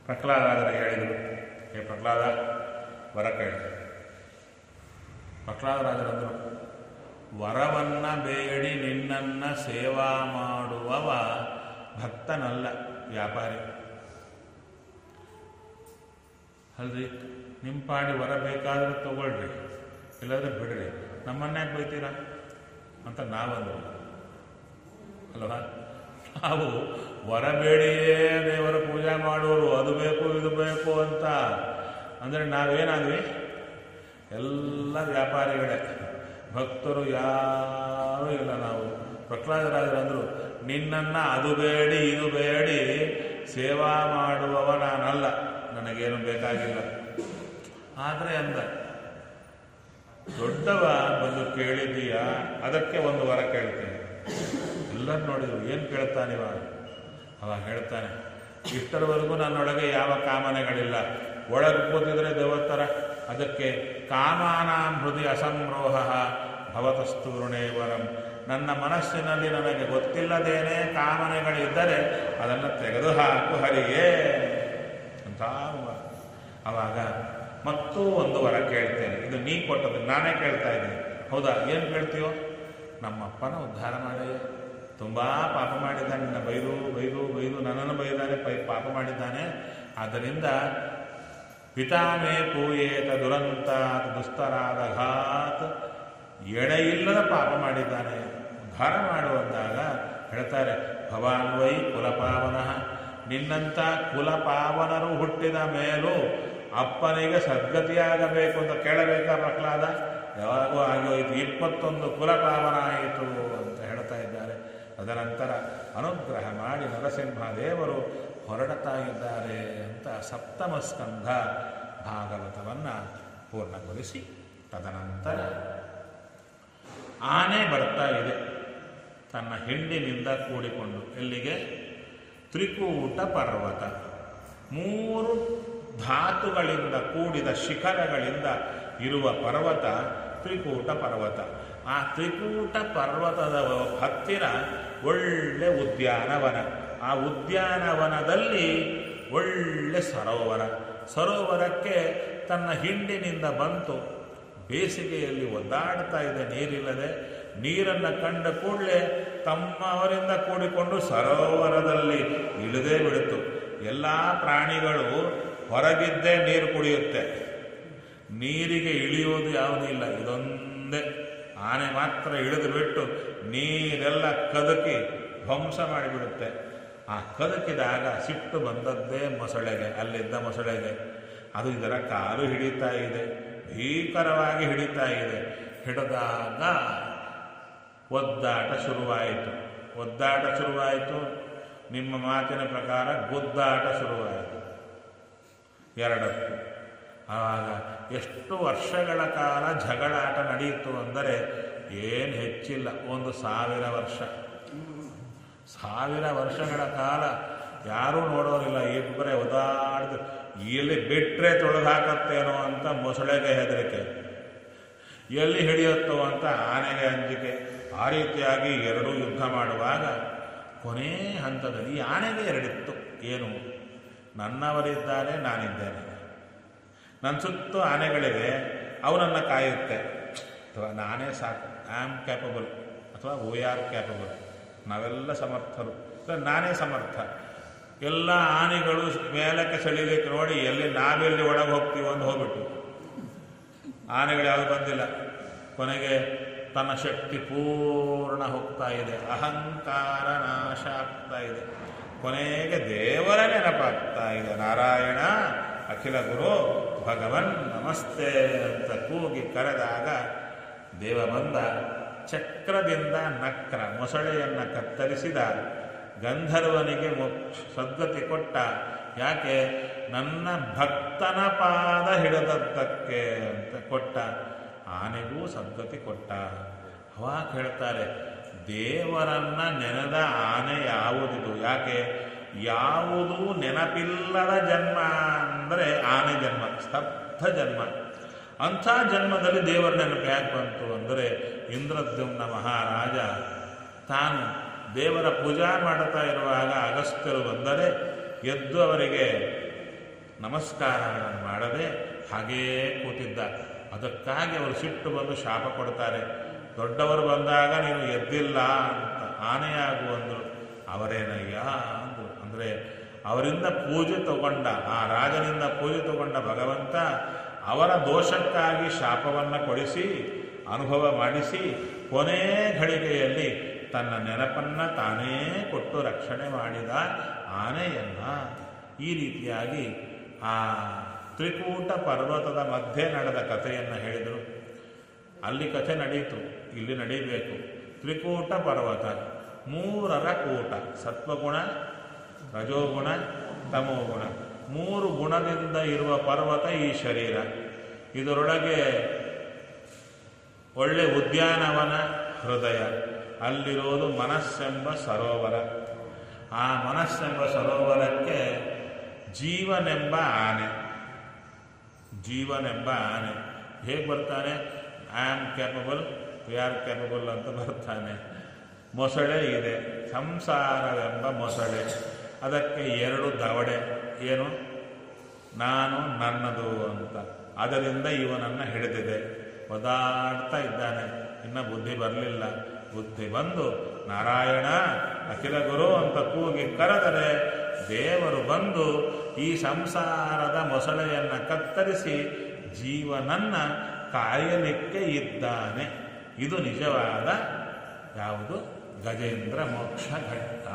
ಪ್ರಹ್ಲಾದರಾಜರಿಗೆ ಹೇಳಿದರು ಹೇ ಪ್ರಹ್ಲಾದ ವರ ಕೇಳಿ ಪ್ರಹ್ಲಾದರಾಜರಂದರು ವರವನ್ನ ಬೇಡಿ ನಿನ್ನನ್ನ ಸೇವಾ ಮಾಡುವವ ಭಕ್ತನಲ್ಲ ವ್ಯಾಪಾರಿ ಅಲ್ರಿ ನಿಮ್ಮ ಪಾಡಿ ವರ ಬೇಕಾದ್ರೆ ತಗೊಳ್ರಿ ಇಲ್ಲಾಂದ್ರೆ ಬಿಡ್ರಿ ನಮ್ಮನ್ಯಾಕೆ ಬೈತೀರಾ ಅಂತ ನಾವಂದ್ರು ಅಲ್ವಾ ನಾವು ವರ ಬೇಡಿಯೇ ದೇವರ ಪೂಜೆ ಮಾಡೋರು ಅದು ಬೇಕು ಇದು ಬೇಕು ಅಂತ ಅಂದರೆ ನಾವೇನಾದ್ವಿ ಎಲ್ಲ ವ್ಯಾಪಾರಿಗಳೇ ಭಕ್ತರು ಯಾರೂ ಇಲ್ಲ ನಾವು ಪ್ರಹ್ಲಾದರಾಜರಂದ್ರು ನಿನ್ನನ್ನು ಅದು ಬೇಡಿ ಇದು ಬೇಡಿ ಸೇವಾ ಮಾಡುವವ ನಾನಲ್ಲ ನನಗೇನು ಬೇಕಾಗಿಲ್ಲ ಆದರೆ ಅಂದ ದೊಡ್ಡವ ಬಂದು ಕೇಳಿದೀಯ ಅದಕ್ಕೆ ಒಂದು ವರ ಕೇಳ್ತೇನೆ ಎಲ್ಲರೂ ನೋಡಿದ್ರು ಏನು ಕೇಳ್ತಾನಿವ ಅವ ಹೇಳ್ತಾನೆ ಇಷ್ಟರವರೆಗೂ ನನ್ನೊಳಗೆ ಯಾವ ಕಾಮನೆಗಳಿಲ್ಲ ಒಳಗೆ ಕೂತಿದ್ರೆ ದೇವತ್ತರ ಅದಕ್ಕೆ ಕಾಮಾನಾಂ ಹೃದಯ ಅಸಂರೋಹ ಭವತಸ್ತು ವರಂ ನನ್ನ ಮನಸ್ಸಿನಲ್ಲಿ ನನಗೆ ಗೊತ್ತಿಲ್ಲದೇನೆ ಕಾಮನೆಗಳಿದ್ದರೆ ಅದನ್ನು ತೆಗೆದುಹಾಕು ಹರಿಯೇ ಅಂತ ವರ. ಅವಾಗ ಮತ್ತೂ ಒಂದು ವರ ಕೇಳ್ತೇನೆ ಇದು ನೀ ಕೊಟ್ಟದ್ದು ನಾನೇ ಕೇಳ್ತಾ ಇದ್ದೀನಿ ಹೌದಾ ಏನು ಕೇಳ್ತೀಯೋ ನಮ್ಮಪ್ಪನ ಉದ್ಧಾರ ಮಾಡಿ ತುಂಬ ಪಾಪ ಮಾಡಿದ್ದಾನೆ ನಿನ್ನ ಬೈದು ಬೈದು ಬೈದು ನನ್ನನ್ನು ಬೈದಾನೆ ಪೈ ಪಾಪ ಮಾಡಿದ್ದಾನೆ ಆದ್ದರಿಂದ ಪಿತಾಮೇ ಪೂಯೇತ ದುರಂತ ದುಸ್ತರಾದ ಘಾತ್ ಎಡೆಯಿಲ್ಲದ ಪಾಪ ಮಾಡಿದ್ದಾನೆ ಉದ್ಧಾರ ಮಾಡುವಂದಾಗ ಹೇಳ್ತಾರೆ ಭವಾನ್ ವೈ ಕುಲಪಾವನ ನಿನ್ನಂಥ ಕುಲಪಾವನರು ಹುಟ್ಟಿದ ಮೇಲೂ ಅಪ್ಪನಿಗೆ ಸದ್ಗತಿಯಾಗಬೇಕು ಅಂತ ಕೇಳಬೇಕಾ ಪ್ರಹ್ಲಾದ ಯಾವಾಗೂ ಆಗೋಯ್ತು ಇಪ್ಪತ್ತೊಂದು ಕುಲಪಾವನ ಆಯಿತು ಅಂತ ಹೇಳ್ತಾ ಇದ್ದಾರೆ ತದನಂತರ ಅನುಗ್ರಹ ಮಾಡಿ ನರಸಿಂಹ ದೇವರು ಹೊರಡ್ತಾ ಇದ್ದಾರೆ ಅಂತ ಸಪ್ತಮ ಸ್ಕಂಧ ಭಾಗವತವನ್ನು ಪೂರ್ಣಗೊಳಿಸಿ ತದನಂತರ ಆನೆ ಬರ್ತಾ ಇದೆ ತನ್ನ ಹಿಂಡಿನಿಂದ ಕೂಡಿಕೊಂಡು ಎಲ್ಲಿಗೆ ತ್ರಿಕೂಟ ಪರ್ವತ ಮೂರು ಧಾತುಗಳಿಂದ ಕೂಡಿದ ಶಿಖರಗಳಿಂದ ಇರುವ ಪರ್ವತ ತ್ರಿಕೂಟ ಪರ್ವತ ಆ ತ್ರಿಕೂಟ ಪರ್ವತದ ಹತ್ತಿರ ಒಳ್ಳೆ ಉದ್ಯಾನವನ ಆ ಉದ್ಯಾನವನದಲ್ಲಿ ಒಳ್ಳೆ ಸರೋವರ ಸರೋವರಕ್ಕೆ ತನ್ನ ಹಿಂಡಿನಿಂದ ಬಂತು ಬೇಸಿಗೆಯಲ್ಲಿ ಒದ್ದಾಡ್ತಾ ಇದೆ ನೀರಿಲ್ಲದೆ ನೀರನ್ನು ಕಂಡ ಕೂಡಲೇ ತಮ್ಮವರಿಂದ ಕೂಡಿಕೊಂಡು ಸರೋವರದಲ್ಲಿ ಇಳಿದೇ ಬಿಡಿತು ಎಲ್ಲ ಪ್ರಾಣಿಗಳು ಹೊರಗಿದ್ದೇ ನೀರು ಕುಡಿಯುತ್ತೆ ನೀರಿಗೆ ಇಳಿಯೋದು ಯಾವುದೂ ಇಲ್ಲ ಇದೊಂದೇ ಆನೆ ಮಾತ್ರ ಇಳಿದು ಬಿಟ್ಟು ನೀರೆಲ್ಲ ಕದಕಿ ಧ್ವಂಸ ಮಾಡಿಬಿಡುತ್ತೆ ಆ ಕದಕಿದಾಗ ಸಿಟ್ಟು ಬಂದದ್ದೇ ಮೊಸಳೆಗೆ ಅಲ್ಲಿದ್ದ ಮೊಸಳೆಗೆ ಅದು ಇದರ ಕಾಲು ಹಿಡಿತಾ ಇದೆ ಭೀಕರವಾಗಿ ಹಿಡಿತಾ ಇದೆ ಹಿಡಿದಾಗ ಒದ್ದಾಟ ಶುರುವಾಯಿತು ಒದ್ದಾಟ ಶುರುವಾಯಿತು ನಿಮ್ಮ ಮಾತಿನ ಪ್ರಕಾರ ಗುದ್ದಾಟ ಶುರುವಾಯಿತು ಎರಡಕ್ಕೂ ಆವಾಗ ಎಷ್ಟು ವರ್ಷಗಳ ಕಾಲ ಜಗಳಾಟ ನಡೆಯಿತು ಅಂದರೆ ಏನು ಹೆಚ್ಚಿಲ್ಲ ಒಂದು ಸಾವಿರ ವರ್ಷ ಸಾವಿರ ವರ್ಷಗಳ ಕಾಲ ಯಾರೂ ನೋಡೋರಿಲ್ಲ ಇಬ್ಬರೇ ಒದಾಡ್ದು ಎಲ್ಲಿ ಬಿಟ್ಟರೆ ತೊಳೆದಾಕತ್ತೇನೋ ಅಂತ ಮೊಸಳೆಗೆ ಹೆದರಿಕೆ ಎಲ್ಲಿ ಹಿಡಿಯುತ್ತೋ ಅಂತ ಆನೆಗೆ ಅಂಜಿಕೆ ಆ ರೀತಿಯಾಗಿ ಎರಡೂ ಯುದ್ಧ ಮಾಡುವಾಗ ಕೊನೇ ಹಂತದಲ್ಲಿ ಈ ಆನೆಗೆ ಎರಡಿತ್ತು ಏನು ನನ್ನವರಿದ್ದಾರೆ ನಾನಿದ್ದೇನೆ ನನ್ನ ಸುತ್ತು ಆನೆಗಳಿವೆ ಅವು ನನ್ನ ಕಾಯುತ್ತೆ ಅಥವಾ ನಾನೇ ಸಾಕು ಐ ಆಮ್ ಕ್ಯಾಪಬಲ್ ಅಥವಾ ವಿ ಆರ್ ಕ್ಯಾಪಬಲ್ ನಾವೆಲ್ಲ ಸಮರ್ಥರು ಇಲ್ಲ ನಾನೇ ಸಮರ್ಥ ಎಲ್ಲ ಆನೆಗಳು ಮೇಲಕ್ಕೆ ಸೆಳಿಲಿಕ್ಕೆ ನೋಡಿ ಎಲ್ಲಿ ನಾವೆಲ್ಲಿ ಒಳಗೆ ಹೋಗ್ತೀವೋ ಅಂತ ಹೋಗ್ಬಿಟ್ಟು ಆನೆಗಳು ಯಾವುದು ಬಂದಿಲ್ಲ ಕೊನೆಗೆ ತನ್ನ ಶಕ್ತಿ ಪೂರ್ಣ ಹೋಗ್ತಾ ಇದೆ ಅಹಂಕಾರ ನಾಶ ಆಗ್ತಾ ಇದೆ ಕೊನೆಗೆ ದೇವರ ನೆನಪಾಗ್ತಾ ಇದೆ ನಾರಾಯಣ ಅಖಿಲ ಗುರು ಭಗವನ್ ನಮಸ್ತೆ ಅಂತ ಕೂಗಿ ಕರೆದಾಗ ದೇವ ಬಂದ ಚಕ್ರದಿಂದ ನಕ್ರ ಮೊಸಳೆಯನ್ನು ಕತ್ತರಿಸಿದ ಗಂಧರ್ವನಿಗೆ ಮೋಕ್ಷ ಸದ್ಗತಿ ಕೊಟ್ಟ ಯಾಕೆ ನನ್ನ ಭಕ್ತನ ಪಾದ ಹಿಡಿದದ್ದಕ್ಕೆ ಅಂತ ಕೊಟ್ಟ ಆನೆಗೂ ಸದ್ಗತಿ ಕೊಟ್ಟ ಅವಾಗ ಹೇಳ್ತಾರೆ ದೇವರನ್ನ ನೆನೆದ ಆನೆ ಯಾವುದಿದು ಯಾಕೆ ಯಾವುದು ನೆನಪಿಲ್ಲದ ಜನ್ಮ ಅಂದರೆ ಆನೆ ಜನ್ಮ ಸ್ತಬ್ಧ ಜನ್ಮ ಅಂಥ ಜನ್ಮದಲ್ಲಿ ದೇವರ ನೆನಪು ಯಾಕೆ ಬಂತು ಅಂದರೆ ಇಂದ್ರದ್ಯುಮ್ನ ಮಹಾರಾಜ ತಾನು ದೇವರ ಪೂಜಾ ಮಾಡುತ್ತಾ ಇರುವಾಗ ಅಗಸ್ತ್ಯರು ಬಂದರೆ ಎದ್ದು ಅವರಿಗೆ ನಮಸ್ಕಾರಗಳನ್ನು ಮಾಡದೆ ಹಾಗೇ ಕೂತಿದ್ದ ಅದಕ್ಕಾಗಿ ಅವರು ಸಿಟ್ಟು ಬಂದು ಶಾಪ ಕೊಡ್ತಾರೆ ದೊಡ್ಡವರು ಬಂದಾಗ ನೀನು ಎದ್ದಿಲ್ಲ ಅಂತ ಆನೆಯಾಗು ಅಂದರು ಅವರೇನಯ್ಯ ಅಂದರು ಅಂದರೆ ಅವರಿಂದ ಪೂಜೆ ತಗೊಂಡ ಆ ರಾಜನಿಂದ ಪೂಜೆ ತಗೊಂಡ ಭಗವಂತ ಅವರ ದೋಷಕ್ಕಾಗಿ ಶಾಪವನ್ನು ಕೊಡಿಸಿ ಅನುಭವ ಮಾಡಿಸಿ ಕೊನೆ ಘಳಿಗೆಯಲ್ಲಿ ತನ್ನ ನೆನಪನ್ನು ತಾನೇ ಕೊಟ್ಟು ರಕ್ಷಣೆ ಮಾಡಿದ ಆನೆಯನ್ನ ಈ ರೀತಿಯಾಗಿ ಆ ತ್ರಿಕೂಟ ಪರ್ವತದ ಮಧ್ಯೆ ನಡೆದ ಕಥೆಯನ್ನು ಹೇಳಿದರು ಅಲ್ಲಿ ಕಥೆ ನಡೆಯಿತು ಇಲ್ಲಿ ನಡೀಬೇಕು ತ್ರಿಕೂಟ ಪರ್ವತ ಮೂರರ ಕೂಟ ಸತ್ವಗುಣ ರಜೋಗುಣ ತಮೋಗುಣ ಮೂರು ಗುಣದಿಂದ ಇರುವ ಪರ್ವತ ಈ ಶರೀರ ಇದರೊಳಗೆ ಒಳ್ಳೆ ಉದ್ಯಾನವನ ಹೃದಯ ಅಲ್ಲಿರೋದು ಮನಸ್ಸೆಂಬ ಸರೋವರ ಆ ಮನಸ್ಸೆಂಬ ಸರೋವರಕ್ಕೆ ಜೀವನೆಂಬ ಆನೆ ಜೀವನೆಂಬ ಆನೆ ಹೇಗೆ ಬರ್ತಾನೆ I am capable we are capable ಅಂತ ಬರ್ತಾನೆ ಮೊಸಳೆ ಇದೆ ಸಂಸಾರವೆಂಬ ಮೊಸಳೆ ಅದಕ್ಕೆ ಎರಡು ದವಡೆ ಏನು ನಾನು ನನ್ನದು ಅಂತ ಅದರಿಂದ ಇವನನ್ನು ಹಿಡಿದಿದೆ ಒದಾಡ್ತಾ ಇದ್ದಾನೆ ಇನ್ನು ಬುದ್ಧಿ ಬರಲಿಲ್ಲ ಬುದ್ಧಿ ಬಂದು ನಾರಾಯಣ ಅಖಿಲ ಗುರು ಅಂತ ಕೂಗಿ ಕರೆದರೆ ದೇವರು ಬಂದು ಈ ಸಂಸಾರದ ಮೊಸಳೆಯನ್ನು ಕತ್ತರಿಸಿ ಜೀವನನ್ನ ಕಾಯಲಿಕ್ಕೆ ಇದ್ದಾನೆ ಇದು ನಿಜವಾದ ಯಾವುದು ಗಜೇಂದ್ರ ಮೋಕ್ಷ ಘಟ್ಟ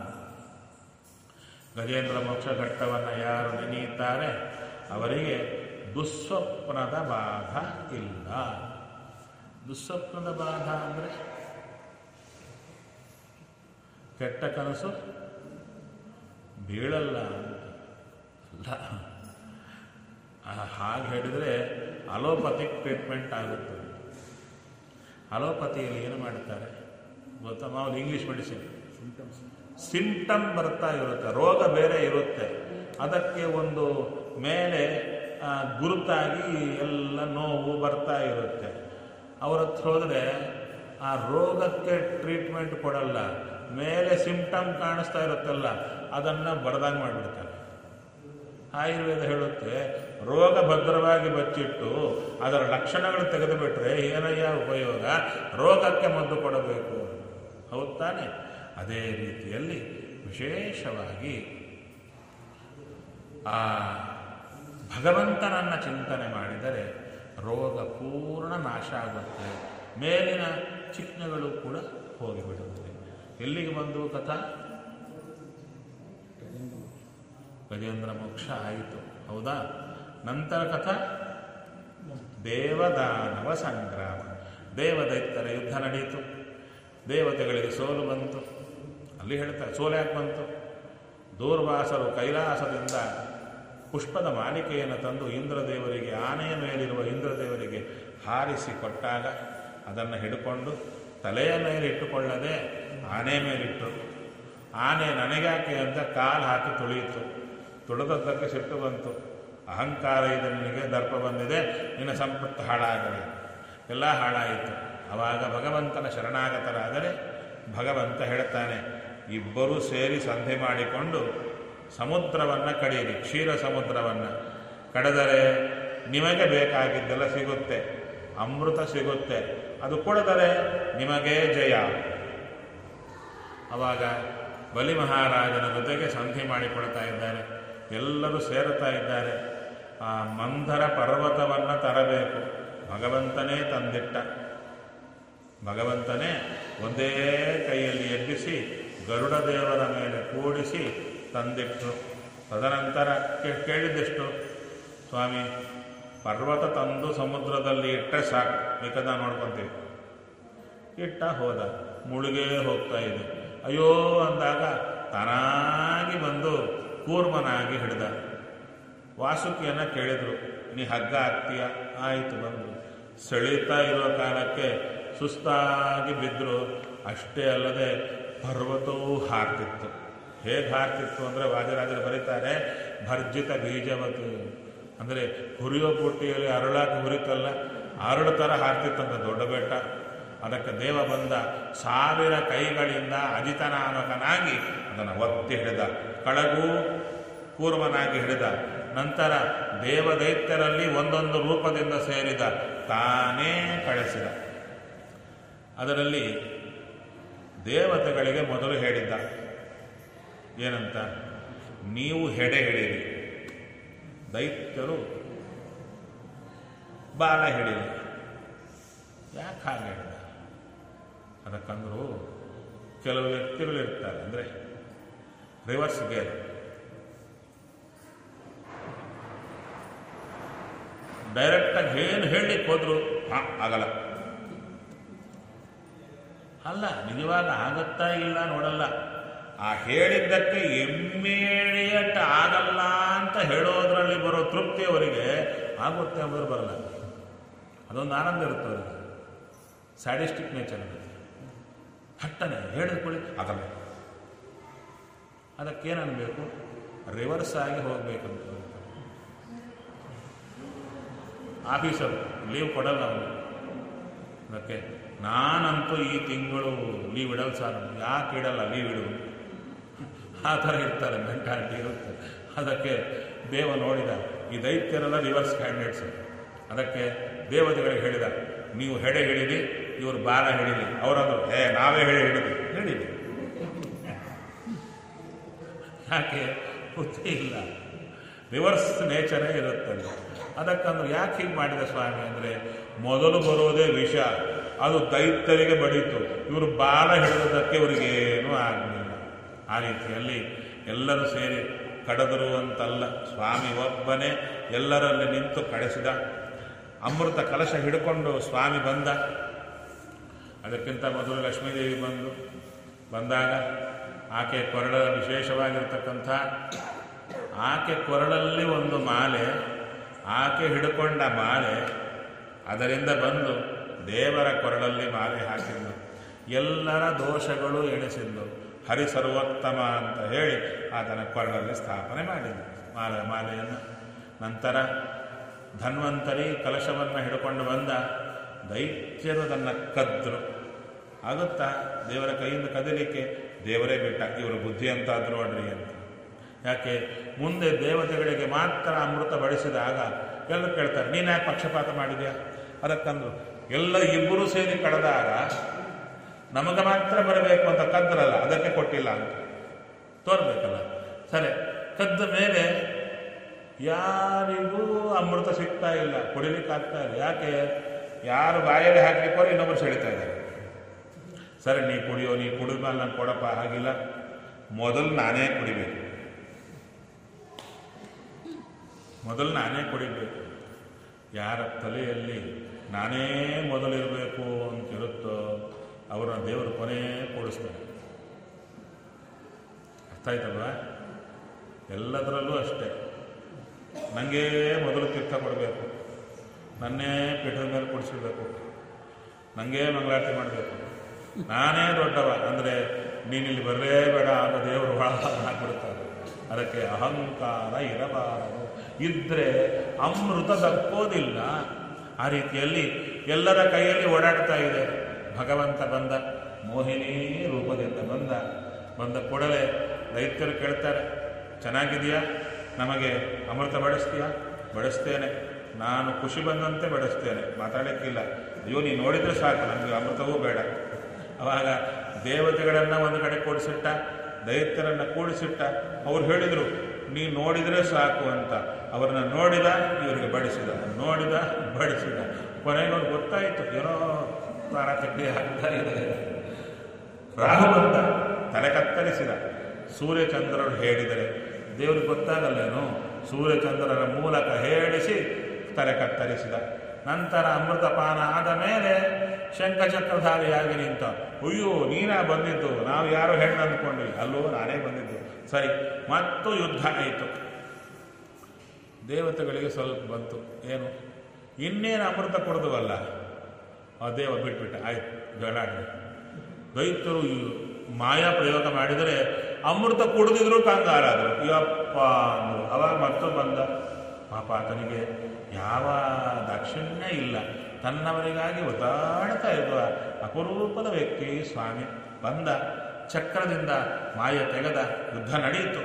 ಗಜೇಂದ್ರ ಮೋಕ್ಷ ಘಟ್ಟವನ್ನು ಯಾರು ನೆನೆಯುತ್ತಾರೆ ಅವರಿಗೆ ದುಸ್ವಪ್ನದ ಬಾಧ ಇಲ್ಲ ದುಸ್ವಪ್ನದ ಬಾಧ ಅಂದರೆ ಕೆಟ್ಟ ಕನಸು ಬೀಳಲ್ಲ ಅಂತ ಅಲ್ಲ ಆ, ಹಾಗೆ ಹೇಳಿದರೆ ಅಲೋಪತಿಕ್ ಟ್ರೀಟ್ಮೆಂಟ್ ಆಗುತ್ತೆ ಅಲೋಪತಿಯಲ್ಲಿ ಏನು ಮಾಡ್ತಾರೆ ಗೊತ್ತಾ ಮಾಮೂಲು ಇಂಗ್ಲೀಷ್ ಮೆಡಿಸಿನ್ ಸಿಂಟಮ್ ಬರ್ತಾ ಇರುತ್ತೆ ರೋಗ ಬೇರೆ ಇರುತ್ತೆ ಅದಕ್ಕೆ ಒಂದು ಮೇಲೆ ಆ, ಗುರುತಾಗಿ ಎಲ್ಲ ನೋವು ಬರ್ತಾ ಇರುತ್ತೆ ಅವ್ರ ಹತ್ರ ಹೋದರೆ ಆ ರೋಗಕ್ಕೆ ಟ್ರೀಟ್ಮೆಂಟ್ ಕೊಡಲ್ಲ ಮೇಲೆ ಸಿಂಟಮ್ ಕಾಣಿಸ್ತಾ ಇರುತ್ತಲ್ಲ ಅದನ್ನು ಬಡ್ದಂಗೆ ಮಾಡಿಬಿಡ್ತಾರೆ ಆಯುರ್ವೇದ ಹೇಳುತ್ತೆ ರೋಗ ಭದ್ರವಾಗಿ ಬಚ್ಚಿಟ್ಟು ಅದರ ಲಕ್ಷಣಗಳು ತೆಗೆದುಬಿಟ್ರೆ ಏನಯ್ಯ ಉಪಯೋಗ ರೋಗಕ್ಕೆ ಮದ್ದು ಕೊಡಬೇಕು ಹೌದು ತಾನೆ ಅದೇ ರೀತಿಯಲ್ಲಿ ವಿಶೇಷವಾಗಿ ಆ ಭಗವಂತನನ್ನು ಚಿಂತನೆ ಮಾಡಿದರೆ ರೋಗ ಪೂರ್ಣ ನಾಶ ಆಗುತ್ತೆ ಮೇಲಿನ ಚಿಹ್ನೆಗಳು ಕೂಡ ಹೋಗಿಬಿಡುತ್ತೆ ಎಲ್ಲಿಗೆ ಬಂದು ಕಥಾ ಗಜೇಂದ್ರ ಮೋಕ್ಷ ಆಯಿತು ಹೌದಾ ನಂತರ ಕಥಾ ದೇವದಾನವ ಸಂಗ್ರಾಮ ದೇವದೈತ್ಯರ ಯುದ್ಧ ನಡೆಯಿತು ದೇವತೆಗಳಿಗೆ ಸೋಲು ಬಂತು ಅಲ್ಲಿ ಹೇಳ್ತಾರೆ ಸೋಲು ಯಾಕೆ ಬಂತು ದೂರ್ವಾಸರು ಕೈಲಾಸದಿಂದ ಪುಷ್ಪದ ಮಾಲಿಕೆಯನ್ನು ತಂದು ಇಂದ್ರದೇವರಿಗೆ ಆನೆಯ ಮೇಲಿರುವ ಇಂದ್ರದೇವರಿಗೆ ಹಾರಿಸಿ ಕೊಟ್ಟಾಗ ಅದನ್ನು ಹಿಡ್ಕೊಂಡು ತಲೆಯ ಮೇಲೆ ಇಟ್ಟುಕೊಳ್ಳದೆ ಆನೆ ಮೇಲಿಟ್ಟರು ಆನೆ ನನಗ್ಯಾಕೆ ಅಂತ ಕಾಲು ಹಾಕಿ ತುಳಿಯಿತು ತುಳಿದದ್ದಕ್ಕೆ ಸಿಟ್ಟು ಬಂತು ಅಹಂಕಾರ ಇದೆ ನಿನಗೆ ದರ್ಪ ಬಂದಿದೆ ನಿನ್ನ ಸಂಪತ್ತು ಹಾಳಾಗಲಿ ಎಲ್ಲ ಹಾಳಾಯಿತು ಆವಾಗ ಭಗವಂತನ ಶರಣಾಗತರಾದರೆ ಭಗವಂತ ಹೇಳ್ತಾನೆ ಇಬ್ಬರೂ ಸೇರಿ ಸಂಧಿ ಮಾಡಿಕೊಂಡು ಸಮುದ್ರವನ್ನು ಕಡಿಯಿರಿ ಕ್ಷೀರ ಸಮುದ್ರವನ್ನು ಕಡಿದರೆ ನಿಮಗೆ ಬೇಕಾಗಿದ್ದೆಲ್ಲ ಸಿಗುತ್ತೆ ಅಮೃತ ಸಿಗುತ್ತೆ ಅದು ಕುಡಿದರೆ ನಿಮಗೇ ಜಯ ಅವಾಗ ಬಲಿ ಮಹಾರಾಜನ ಜೊತೆಗೆ ಸಂಧಿ ಮಾಡಿಕೊಳ್ತಾ ಇದ್ದಾರೆ ಎಲ್ಲರೂ ಸೇರುತ್ತಾ ಇದ್ದಾರೆ ಆ ಮಂದರ ಪರ್ವತವನ್ನು ತರಬೇಕು ಭಗವಂತನೇ ತಂದಿಟ್ಟ ಭಗವಂತನೇ ಒಂದೇ ಕೈಯಲ್ಲಿ ಎಬ್ಬಿಸಿ ಗರುಡ ದೇವರ ಮೇಲೆ ಕೂಡಿಸಿ ತಂದಿಟ್ಟರು ತದನಂತರ ಕೇ- ಕೇಳಿದ್ದೆಷ್ಟು ಸ್ವಾಮಿ ಪರ್ವತ ತಂದು ಸಮುದ್ರದಲ್ಲಿ ಇಟ್ಟರೆ ಸಾಕು ಬೇಕಾದ ನೋಡ್ಕೊತೀವಿ ಇಟ್ಟ ಹೋದ ಮುಳುಗೇ ಹೋಗ್ತಾ ಇದೆ ಅಯ್ಯೋ ಅಂದಾಗ ತಾನಾಗಿ ಬಂದು ಕೂರ್ಮನಾಗಿ ಹಿಡಿದ ವಾಸುಕಿಯನ್ನು ಕೇಳಿದ್ರು ನೀ ಹಗ್ಗ ಹಾಕ್ತೀಯ ಆಯಿತು ಬಂದು ಸೆಳೀತಾ ಇರೋ ಕಾಲಕ್ಕೆ ಸುಸ್ತಾಗಿ ಬಿದ್ದರು ಅಷ್ಟೇ ಅಲ್ಲದೆ ಪರ್ವತವೂ ಹಾರ್ತಿತ್ತು ಹೇಗೆ ಹಾರ್ತಿತ್ತು ಅಂದರೆ ವಾದಿರಾಜರು ಬರೀತಾರೆ ಭರ್ಜಿತ ಬೀಜವತು ಅಂದರೆ ಹುರಿಯೋ ಪುಟ್ಟಿಯಲ್ಲಿ ಅರಳಾಕಿ ಹುರಿತಲ್ಲ ಅರಳು ಥರ ಹಾರ್ತಿತ್ತಂತ ದೊಡ್ಡ ಬೆಟ್ಟ ಅದಕ್ಕೆ ದೇವ ಬಂದ ಸಾವಿರ ಕೈಗಳಿಂದ ಅಜಿತನಾಮಕನಾಗಿ ಅದನ್ನು ಒತ್ತಿ ಹಿಡಿದ ಕಳಗು ಕೂರ್ಮನಾಗಿ ಹಿಡಿದ ನಂತರ ದೇವದೈತ್ಯರಲ್ಲಿ ಒಂದೊಂದು ರೂಪದಿಂದ ಸೇರಿದ ತಾನೇ ಕಳಿಸಿದ ಅದರಲ್ಲಿ ದೇವತೆಗಳಿಗೆ ಮೊದಲು ಹೇಳಿದ್ದ ಏನಂತ ನೀವು ಹೆಡೆ ಹಿಡೀರಿ ದೈತ್ಯರು ಬಾಲ ಹಿಡೀರಿ ಯಾಕೆ ಹಾಗೆ ಹೇಳಿದ ಅದಕ್ಕಂದ್ರು ಕೆಲವು ವ್ಯಕ್ತಿಗಳು ಇರ್ತಾರೆ ಅಂದರೆ ರಿವರ್ಸ್ ಗೇರ್ ಡೈರೆಕ್ಟಾಗಿ ಏನು ಹೇಳಲಿಕ್ಕೆ ಹೋದ್ರು ಹಾಂ ಆಗಲ್ಲ ಅಲ್ಲ ನಿಜವಾಗ ಆಗತ್ತಾ ಇಲ್ಲ ನೋಡಲ್ಲ ಆ ಹೇಳಿದ್ದಕ್ಕೆ ಇಮ್ಮಿಡಿಯೇಟ್ ಆಗಲ್ಲ ಅಂತ ಹೇಳೋದ್ರಲ್ಲಿ ಬರೋ ತೃಪ್ತಿ ಅವರಿಗೆ ಆಗುತ್ತೆ ಅಂಬುದು ಬರಲ್ಲ ಅದೊಂದು ಆನಂದ ಇರುತ್ತೆ ಅವರಿಗೆ ಸ್ಯಾಡಿಸ್ಟಿಕ್ ನೇಚರ್ ಅದು ಹಟ್ಟನೆ ಹೇಳಿದ್ಕೊಳ್ಳಿ ಆಗಲ್ಲ ಅದಕ್ಕೇನನ್ಬೇಕು ರಿವರ್ಸ್ ಆಗಿ ಹೋಗ್ಬೇಕಂತ ಆಫೀಸರ್ ಲೀವ್ ಕೊಡಲ್ಲ ಅವನು ಅದಕ್ಕೆ ನಾನಂತೂ ಈ ತಿಂಗಳು ಲೀವ್ ಇಡಲ್ಲ ಸರ್ ಯಾಕೆ ಇಡಲ್ಲ ಲೀವ್ ಇಡು ಆ ಥರ ಇರ್ತಾರೆ ಮೆಂಟಾಲಿಟಿ ಇರುತ್ತೆ ಅದಕ್ಕೆ ದೇವ ನೋಡಿದ ಈ ದೈತ್ಯರೆಲ್ಲ ರಿವರ್ಸ್ ಕ್ಯಾಂಡಿಡೇಟ್ಸ್ ಅದಕ್ಕೆ ದೇವತೆಗಳಿಗೆ ಹೇಳಿದ ನೀವು ಹೆಡೆ ಹಿಡೀರಿ ಇವರು ಬಾಲ ಹಿಡೀರಿ ಅವರಂದ್ರು ಏ ನಾವೇ ಹೇಳಿ ಹಿಡಿದ್ವಿ ಹೇಳಿದ್ವಿ ಯಾಕೆ ಬುದ್ಧಿ ಇಲ್ಲ ರಿವರ್ಸ್ ನೇಚರೇ ಇರುತ್ತದೆ ಅದಕ್ಕಂದ್ರೆ ಯಾಕೆ ಹೀಗೆ ಮಾಡಿದ ಸ್ವಾಮಿ ಅಂದರೆ ಮೊದಲು ಬರೋದೇ ವಿಷ ಅದು ದೈತ್ಯರಿಗೆ ಬಡೀತು ಇವರು ಬಾಲ ಹಿಡಿದದಕ್ಕೆ ಇವರಿಗೇನೂ ಆಗಲಿಲ್ಲ ಆ ರೀತಿಯಲ್ಲಿ ಎಲ್ಲರೂ ಸೇರಿ ಕಡದರು ಅಂತಲ್ಲ ಸ್ವಾಮಿ ಒಬ್ಬನೇ ಎಲ್ಲರಲ್ಲಿ ನಿಂತು ಕಳಿಸಿದ ಅಮೃತ ಕಲಶ ಹಿಡ್ಕೊಂಡು ಸ್ವಾಮಿ ಬಂದ ಅದಕ್ಕಿಂತ ಮೊದಲು ಲಕ್ಷ್ಮೀದೇವಿ ಬಂದು ಬಂದಾಗ ಆಕೆ ಕೊರಳ ವಿಶೇಷವಾಗಿರ್ತಕ್ಕಂಥ ಆಕೆ ಕೊರಳಲ್ಲಿ ಒಂದು ಮಾಲೆ ಆಕೆ ಹಿಡ್ಕೊಂಡ ಮಾಲೆ ಅದರಿಂದ ಬಂದು ದೇವರ ಕೊರಳಲ್ಲಿ ಮಾಲೆ ಹಾಕಿದ್ದು ಎಲ್ಲರ ದೋಷಗಳು ಎಣಿಸಿದ್ದು ಹರಿ ಸರ್ವೋತ್ತಮ ಅಂತ ಹೇಳಿ ಆತನ ಕೊರಳಲ್ಲಿ ಸ್ಥಾಪನೆ ಮಾಡಿದ್ದು ಮಾಲೆ ಮಾಲೆಯನ್ನು ನಂತರ ಧನ್ವಂತರಿ ಕಲಶವನ್ನು ಹಿಡ್ಕೊಂಡು ಬಂದ ದೈತ್ಯರು ಅದನ್ನು ಕದ್ರು ಆಗುತ್ತಾ ದೇವರ ಕೈಯಿಂದ ಕದಲಿಕ್ಕೆ ದೇವರೇ ಬಿಟ್ಟ ಇವರು ಬುದ್ಧಿ ಅಂತಾದ್ರು ನೋಡ್ರಿ ಅಂತ ಯಾಕೆ ಮುಂದೆ ದೇವತೆಗಳಿಗೆ ಮಾತ್ರ ಅಮೃತ ಬಡಿಸಿದಾಗ ಎಲ್ಲರೂ ಕೇಳ್ತಾರೆ ನೀನು ಯಾಕೆ ಪಕ್ಷಪಾತ ಮಾಡಿದ್ಯಾ ಅದಕ್ಕಂದ್ರು ಎಲ್ಲ ಇಬ್ಬರು ಸೇರಿ ಕಳೆದಾಗ ನಮಗೆ ಮಾತ್ರ ಬರಬೇಕು ಅಂತ ಕದ್ರಲ್ಲ ಅದಕ್ಕೆ ಕೊಟ್ಟಿಲ್ಲ ಅಂತ ತೋರ್ಬೇಕಲ್ಲ ಸರಿ ಕದ್ದ ಮೇಲೆ ಯಾರಿಗೂ ಅಮೃತ ಸಿಗ್ತಾ ಇಲ್ಲ ಕುಡಿಲಿಕ್ಕೆ ಆಗ್ತಾ ಇಲ್ಲ ಯಾಕೆ ಯಾರು ಬಾಯಲ್ಲಿ ಹಾಕ್ಲಿಕ್ಕೋ ಇನ್ನೊಬ್ಬರು ಸೆಳಿತಾ ಇದ್ದಾರೆ ಸರಿ ನೀ ಕುಡಿಯೋ ನೀ ಕುಡಿದ ಮೇಲೆ ನಾನು ಕೊಡಪ್ಪ ಹಾಗಿಲ್ಲ ಮೊದಲು ನಾನೇ ಕುಡಿಬೇಕು ಮೊದಲು ನಾನೇ ಕುಡಿಬೇಕು ಯಾರ ತಲೆಯಲ್ಲಿ ನಾನೇ ಮೊದಲಿರಬೇಕು ಅಂತಿರುತ್ತೋ ಅವರನ್ನ ದೇವರು ಕೊನೆ ಕೂಡಿಸ್ತಾರೆ ಅರ್ಥ ಆಯ್ತಲ್ವಾ ಎಲ್ಲದರಲ್ಲೂ ಅಷ್ಟೇ ನನಗೆ ಮೊದಲು ತೀರ್ಥ ಕೊಡಬೇಕು ನನ್ನೇ ಪೀಠದ ಮೇಲೆ ಕೊಡಿಸಿರ್ಬೇಕು ನನಗೇ ಮಂಗಳಾರತಿ ಮಾಡಬೇಕು ನಾನೇ ದೊಡ್ಡವ ಅಂದರೆ ನೀನಿಲ್ಲಿ ಬರಲೇಬೇಡ ಅಂತ ದೇವರು ಒಳ ಹಾಕ್ಬಿಡ್ತಾರೆ ಅದಕ್ಕೆ ಅಹಂಕಾರ ಇರಬಾರದು ಇದ್ರೆ ಅಮೃತ ದಕ್ಕೋದಿಲ್ಲ ಆ ರೀತಿಯಲ್ಲಿ ಎಲ್ಲರ ಕೈಯಲ್ಲಿ ಓಡಾಡ್ತಾ ಇದೆ ಭಗವಂತ ಬಂದ ಮೋಹಿನಿ ರೂಪದಿಂದ ಬಂದ ಬಂದ ಕೂಡಲೇ ದೈತ್ಯರು ಕೇಳ್ತಾರೆ ಚೆನ್ನಾಗಿದೆಯಾ ನಮಗೆ ಅಮೃತ ಬಡಿಸ್ತೀಯಾ ಬಡಿಸ್ತೇನೆ ನಾನು ಖುಷಿ ಬಂದಂತೆ ಬಡಿಸ್ತೇನೆ ಮಾತಾಡೋಕ್ಕಿಲ್ಲ ಅಯ್ಯೋ ನೀನು ನೋಡಿದ್ರೆ ಸಾಕು ನಮಗೆ ಅಮೃತವೂ ಬೇಡ ಅವಾಗ ದೇವತೆಗಳನ್ನು ಒಂದು ಕಡೆ ಕೂಡಿಸಿಟ್ಟ ದೈತ್ಯರನ್ನು ಕೂಡಿಸಿಟ್ಟ ಅವ್ರು ಹೇಳಿದರು ನೀ ನೋಡಿದರೆ ಸಾಕು ಅಂತ ಅವ್ರನ್ನ ನೋಡಿದ ಇವರಿಗೆ ಬಡಿಸಿದ ನೋಡಿದ ಬಡಿಸಿದ ಕೊನೆಗೆ ಅವ್ರಿಗೆ ಗೊತ್ತಾಯಿತು ಏನೋ ತಾರ ಚಕ್ರಿ ಆಗ್ತಾ ಇದೆ ರಾಹು ಬಂದ ತಲೆ ಕತ್ತರಿಸಿದ ಸೂರ್ಯಚಂದ್ರರು ಹೇಳಿದರೆ ದೇವ್ರಿಗೆ ಗೊತ್ತಾಗಲ್ಲೇನು ಸೂರ್ಯಚಂದ್ರರ ಮೂಲಕ ಹೇಳಿಸಿ ತಲೆ ಕತ್ತರಿಸಿದ ನಂತರ ಅಮೃತಪಾನ ಆದ ಮೇಲೆ ಶಂಖಚಕ್ರಧಾರಿಯಾಗಿ ನಿಂತ ಅಯ್ಯೋ ನೀನಾ ಬಂದಿದ್ದು ನಾವು ಯಾರು ಹೆಣ್ಣು ಅಂದ್ಕೊಂಡ್ವಿ ಅಲ್ಲೋ ನಾನೇ ಬಂದಿದ್ದು ಸರಿ ಮತ್ತು ಯುದ್ಧ ಆಯಿತು ದೇವತೆಗಳಿಗೆ ಸ್ವಲ್ಪ ಬಂತು ಏನು ಇನ್ನೇನು ಅಮೃತ ಕೊಡದುವಲ್ಲ ಆ ದೇವ ಬಿಟ್ಬಿಟ್ಟ ಆಯ್ತು ಜಗಳಾಡಿ ದೈತ್ಯರು ಈ ಮಾಯಾ ಪ್ರಯೋಗ ಮಾಡಿದರೆ ಅಮೃತ ಕುಡಿದಿದ್ರು ಕಂಗಾಲಾದರು ಯಪ್ಪ ಅಂದರು ಅವಾಗ ಮತ್ತೊಬ್ಬ ಬಂದ ಪಾಪ ಆತನಿಗೆ ಯಾವ ದಾಕ್ಷಿಣ್ಯ ಇಲ್ಲ ತನ್ನವರಿಗಾಗಿ ಒದ್ದಾಡ್ತಾ ಇರುವ ಅಪರೂಪದ ವ್ಯಕ್ತಿ ಸ್ವಾಮಿ ಬಂದ ಚಕ್ರದಿಂದ ಮಾಯ ತೆಗೆದ ಯುದ್ಧ ನಡೆಯಿತು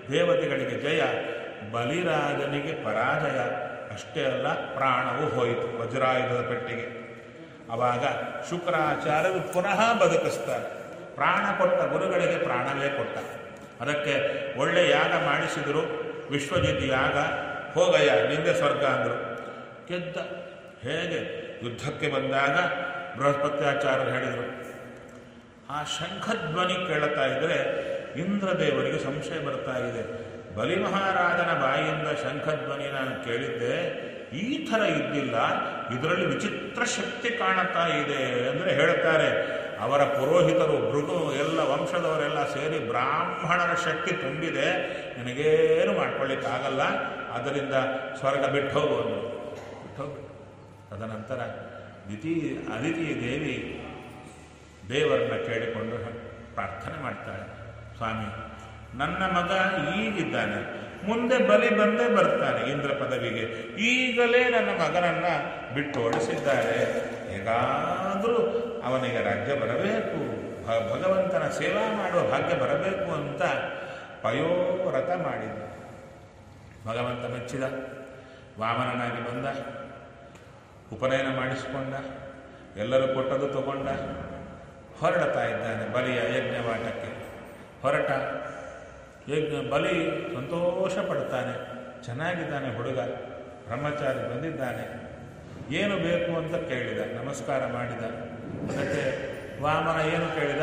ದೇವತೆಗಳಿಗೆ ಜಯ ಬಲಿರಾಜನಿಗೆ ಪರಾಜಯ ಅಷ್ಟೇ ಅಲ್ಲ ಪ್ರಾಣವು ಹೋಯಿತು ವಜ್ರಾಯುಧದ ಪೆಟ್ಟಿಗೆ ಆವಾಗ ಶುಕ್ರಾಚಾರ್ಯರು ಪುನಃ ಬದುಕಿಸ್ತಾರೆ ಪ್ರಾಣ ಕೊಟ್ಟ ಗುರುಗಳಿಗೆ ಪ್ರಾಣವೇ ಕೊಟ್ಟ ಅದಕ್ಕೆ ಒಳ್ಳೆ ಯಾಗ ಮಾಡಿಸಿದರು ವಿಶ್ವಜಿತ್ ಯಾಗ ಹೋಗಯ್ಯ ನಿಂದೆ ಸ್ವರ್ಗ ಅಂದರು ಗೆದ್ದ ಹೇಗೆ ಯುದ್ಧಕ್ಕೆ ಬಂದಾಗ ಬೃಹಸ್ಪತ್ಯಾಚಾರ್ಯರು ಹೇಳಿದರು ಆ ಶಂಖಧ್ವನಿ ಕೇಳುತ್ತಾ ಇದ್ದರೆ ಇಂದ್ರದೇವರಿಗೆ ಸಂಶಯ ಬರ್ತಾ ಇದೆ ಬಲಿ ಮಹಾರಾಜನ ಬಾಯಿಯಿಂದ ಶಂಖಧ್ವನಿ ನಾನು ಕೇಳಿದ್ದೆ ಈ ಥರ ಇದ್ದಿಲ್ಲ ಇದರಲ್ಲಿ ವಿಚಿತ್ರ ಶಕ್ತಿ ಕಾಣುತ್ತಾ ಇದೆ ಅಂದರೆ ಹೇಳ್ತಾರೆ ಅವರ ಪುರೋಹಿತರು ಭೃಗು ಎಲ್ಲ ವಂಶದವರೆಲ್ಲ ಸೇರಿ ಬ್ರಾಹ್ಮಣರ ಶಕ್ತಿ ತುಂಬಿದೆ ನಿನಗೇನು ಮಾಡ್ಕೊಳ್ಳಿಕ್ಕಾಗಲ್ಲ ಅದರಿಂದ ಸ್ವರ್ಗ ಬಿಟ್ಟು ಹೋಗು ಅಂದರು ಬಿಟ್ಟು ಹೋಗ್ಬಿಟ್ಟು ತದನಂತರ ದಿತಿ ಅದಿತಿ ದೇವಿ ದೇವರನ್ನ ಕೇಳಿಕೊಂಡು ಪ್ರಾರ್ಥನೆ ಮಾಡ್ತಾಳೆ ಸ್ವಾಮಿ ನನ್ನ ಮಗ ಈಗಿದ್ದಾನೆ ಮುಂದೆ ಬಲಿ ಬಂದೇ ಬರ್ತಾನೆ ಇಂದ್ರ ಪದವಿಗೆ ಈಗಲೇ ನನ್ನ ಮಗನನ್ನ ಬಿಟ್ಟು ಓಡಿಸಿದ್ದಾರೆ ಹೇಗಾದರೂ ಅವನಿಗೆ ರಾಜ್ಯ ಬರಬೇಕು ಭ- ಭಗವಂತನ ಸೇವಾ ಮಾಡುವ ಭಾಗ್ಯ ಬರಬೇಕು ಅಂತ ಪಯೋವ್ರತ ಮಾಡಿದ ಭಗವಂತ ಮೆಚ್ಚಿದ ವಾಮನನಾಗಿ ಬಂದ ಉಪನಯನ ಮಾಡಿಸಿಕೊಂಡ ಎಲ್ಲರೂ ಕೊಟ್ಟದ್ದು ತಗೊಂಡ ಹೊರಡ್ತಾ ಇದ್ದಾನೆ ಬಲಿಯ ಯಜ್ಞವಾಟಕ್ಕೆ ಹೊರಟ ಯಜ್ಞ ಬಲಿ ಸಂತೋಷ ಪಡ್ತಾನೆ ಚೆನ್ನಾಗಿದ್ದಾನೆ ಹುಡುಗ ಬ್ರಹ್ಮಚಾರಿ ಬಂದಿದ್ದಾನೆ ಏನು ಬೇಕು ಅಂತ ಕೇಳಿದ ನಮಸ್ಕಾರ ಮಾಡಿದ ಅದಕ್ಕೆ ವಾಮನ ಏನು ಕೇಳಿದ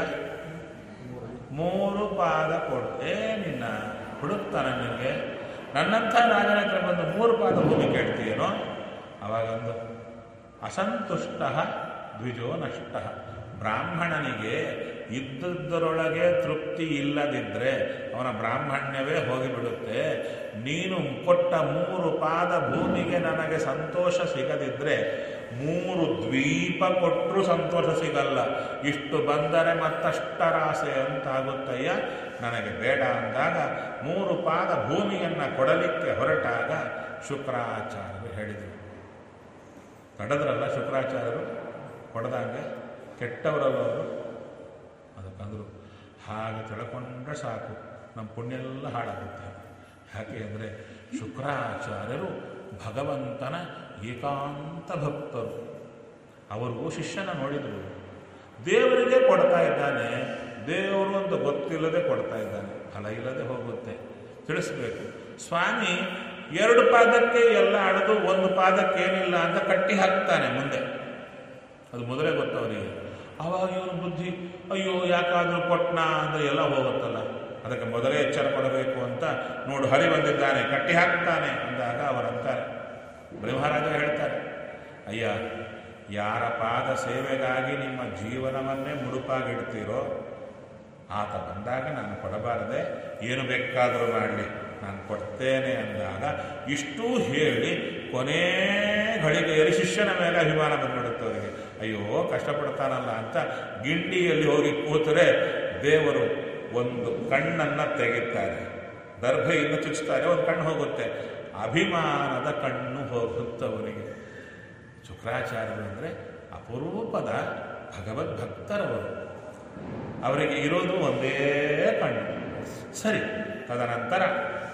ಮೂರು ಪಾದ ಕೊಡು ಏ ನಿನ್ನ ಹುಡುಕ್ತಾನೆ ನಿನಗೆ ನನ್ನಂಥ ರಾಜನ ಹತ್ರ ಬಂದು ಮೂರು ಪಾದ ಭೂಮಿ ಕೇಳ್ತೀಯೇನೋ ಅವಾಗಂದು ಅಸಂತುಷ್ಟ ದ್ವಿಜೋ ನಷ್ಟ ಬ್ರಾಹ್ಮಣನಿಗೆ ಇದ್ದದ್ದರೊಳಗೆ ತೃಪ್ತಿ ಇಲ್ಲದಿದ್ದರೆ ಅವನ ಬ್ರಾಹ್ಮಣ್ಯವೇ ಹೋಗಿಬಿಡುತ್ತೆ ನೀನು ಕೊಟ್ಟ ಮೂರು ಪಾದ ಭೂಮಿಗೆ ನನಗೆ ಸಂತೋಷ ಸಿಗದಿದ್ದರೆ ಮೂರು ದ್ವೀಪ ಕೊಟ್ಟರೂ ಸಂತೋಷ ಸಿಗಲ್ಲ ಇಷ್ಟು ಬಂದರೆ ಮತ್ತಷ್ಟರಾಸೆ ಅಂತಾಗುತ್ತಯ್ಯ ನನಗೆ ಬೇಡ ಅಂದಾಗ ಮೂರು ಪಾದ ಭೂಮಿಯನ್ನು ಕೊಡಲಿಕ್ಕೆ ಹೊರಟಾಗ ಶುಕ್ರಾಚಾರ್ಯರು ಹೇಳಿದರು ತಡದ್ರಲ್ಲ ಶುಕ್ರಾಚಾರ್ಯರು ಹೊಡೆದಂಗೆ ಕೆಟ್ಟವರಲ್ಲ ಅವರು ಅದಕ್ಕಂದ್ರು ಹಾಗೆ ತಿಳ್ಕೊಂಡ್ರೆ ಸಾಕು ನಮ್ಮ ಪುಣ್ಯ ಎಲ್ಲ ಹಾಳಾಗುತ್ತೆ ಯಾಕೆ ಅಂದರೆ ಶುಕ್ರಾಚಾರ್ಯರು ಭಗವಂತನ ಏಕಾಂತ ಭಕ್ತರು ಅವರು ಶಿಷ್ಯನ ನೋಡಿದರು ದೇವರಿಗೆ ಕೊಡ್ತಾ ಇದ್ದಾನೆ ದೇವರು ಅಂತ ಗೊತ್ತಿಲ್ಲದೆ ಕೊಡ್ತಾ ಇದ್ದಾನೆ ಫಲ ಇಲ್ಲದೆ ಹೋಗುತ್ತೆ ತಿಳಿಸ್ಬೇಕು ಸ್ವಾಮಿ ಎರಡು ಪಾದಕ್ಕೆ ಎಲ್ಲ ಅಳೆದು ಒಂದು ಪಾದಕ್ಕೆ ಏನಿಲ್ಲ ಅಂತ ಕಟ್ಟಿ ಹಾಕ್ತಾನೆ ಮುಂದೆ ಅದು ಮೊದಲೇ ಗೊತ್ತವರಿಗೆ ಆವಾಗ ಇವನು ಬುದ್ಧಿ ಅಯ್ಯೋ ಯಾಕಾದರೂ ಕೊಟ್ನ ಅಂದರೆ ಎಲ್ಲ ಹೋಗುತ್ತಲ್ಲ ಅದಕ್ಕೆ ಮೊದಲೇ ಎಚ್ಚರ ಕೊಡಬೇಕು ಅಂತ ನೋಡು ಹರಿ ಬಂದಿದ್ದಾನೆ ಕಟ್ಟಿ ಹಾಕ್ತಾನೆ ಅಂದಾಗ ಅವರಂತಾರೆ ಬಲಿ ಮಹಾರಾಜ ಹೇಳ್ತಾರೆ ಅಯ್ಯ ಯಾರ ಪಾದ ಸೇವೆಗಾಗಿ ನಿಮ್ಮ ಜೀವನವನ್ನೇ ಮುಡುಪಾಗಿಡ್ತೀರೋ ಆತ ಬಂದಾಗ ನಾನು ಕೊಡಬಾರದೆ ಏನು ಬೇಕಾದರೂ ಮಾಡಲಿ ನಾನು ಕೊಡ್ತೇನೆ ಅಂದಾಗ ಇಷ್ಟೂ ಹೇಳಿ ಕೊನೇ ಘಳಿಗೆಯಲ್ಲಿ ಶಿಷ್ಯನ ಮೇಲೆ ಅಭಿಮಾನ ಬಂದ್ಬಿಡುತ್ತೆ ಅವರಿಗೆ ಅಯ್ಯೋ ಕಷ್ಟಪಡ್ತಾನಲ್ಲ ಅಂತ ಗಿಂಡಿಯಲ್ಲಿ ಹೋಗಿ ಕೂತರೆ ದೇವರು ಒಂದು ಕಣ್ಣನ್ನು ತೆಗಿತಾರೆ ದರ್ಭೆಯಿಂದ ಚುಚ್ಚುತ್ತಾರೆ ಒಂದು ಕಣ್ಣು ಹೋಗುತ್ತೆ ಅಭಿಮಾನದ ಕಣ್ಣು ಹೋಗುತ್ತವರಿಗೆ ಶುಕ್ರಾಚಾರ್ಯರು ಅಂದರೆ ಅಪರೂಪದ ಭಗವದ್ಭಕ್ತರವರು ಅವರಿಗೆ ಇರೋದು ಒಂದೇ ಕಣ್ಣು ಸರಿ ತದನಂತರ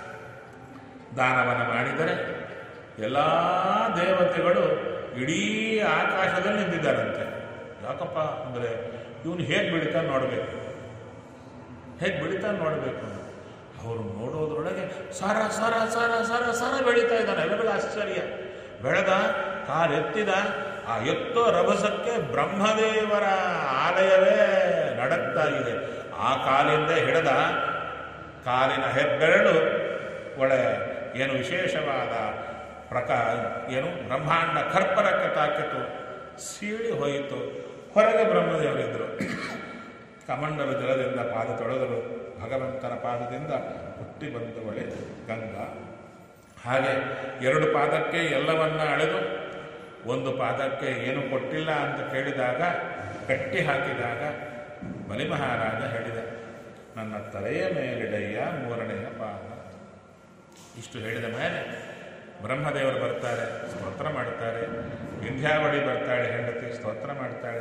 ದಾನವನ್ನು ಮಾಡಿದರೆ ಎಲ್ಲ ದೇವತೆಗಳು ಇಡೀ ಆಕಾಶದಲ್ಲಿ ನಿಂತಿದ್ದಾರಂತೆ ಯಾಕಪ್ಪ ಅಂದರೆ ಇವನು ಹೇಗೆ ಬೆಳಿತಾನೆ ನೋಡಬೇಕು ಹೇಗೆ ಬೆಳಿತಾನೆ ನೋಡಬೇಕು ಅವರು ನೋಡೋದ್ರೊಳಗೆ ಸರ ಸರ ಸರ ಸರ ಸರ ಬೆಳೀತಾ ಇದ್ದಾನೆ ಅವೆಲ್ಲ ಆಶ್ಚರ್ಯ ಬೆಳೆದ ಕಾಲೆತ್ತಿದ ಆ ಎತ್ತೋ ರಭಸಕ್ಕೆ ಬ್ರಹ್ಮದೇವರ ಆಲಯವೇ ನಡಕ್ತಾ ಇದೆ ಆ ಕಾಲಿಂದ ಹಿಡಿದ ಕಾಲಿನ ಹೆಬ್ಬೆರಳು ಒಳ್ಳೆ ಏನು ವಿಶೇಷವಾದ ಪ್ರಕ ಏನು ಬ್ರಹ್ಮಾಂಡ ಕರ್ಪರಕ್ಕೆ ತಾಕಿತು ಸೀಳಿ ಹೋಯಿತು ಹೊರಗೆ ಬ್ರಹ್ಮದೇವರಿದ್ದರು ಕಮಂಡಲು ಜಲದಿಂದ ಪಾದ ತೊಳೆದರು ಭಗವಂತನ ಪಾದದಿಂದ ಹುಟ್ಟಿ ಬಂದವಳೆ ಗಂಗಾ ಹಾಗೆ ಎರಡು ಪಾದಕ್ಕೆ ಎಲ್ಲವನ್ನ ಅಳೆದು ಒಂದು ಪಾದಕ್ಕೆ ಏನು ಕೊಟ್ಟಿಲ್ಲ ಅಂತ ಕೇಳಿದಾಗ ಕಟ್ಟಿ ಹಾಕಿದಾಗ ಬಲಿ ಮಹಾರಾಜ ಹೇಳಿದ ನನ್ನ ತಲೆಯ ಮೇಲಿಡೆಯ ಮೂರನೆಯ ಪಾದ ಇಷ್ಟು ಹೇಳಿದ ಮೇಲೆ ಬ್ರಹ್ಮದೇವರು ಬರ್ತಾರೆ ಸ್ತೋತ್ರ ಮಾಡ್ತಾರೆ ವಿಂಧ್ಯಾವಳಿ ಬರ್ತಾಳೆ ಹೆಂಡತಿ ಸ್ತೋತ್ರ ಮಾಡ್ತಾಳೆ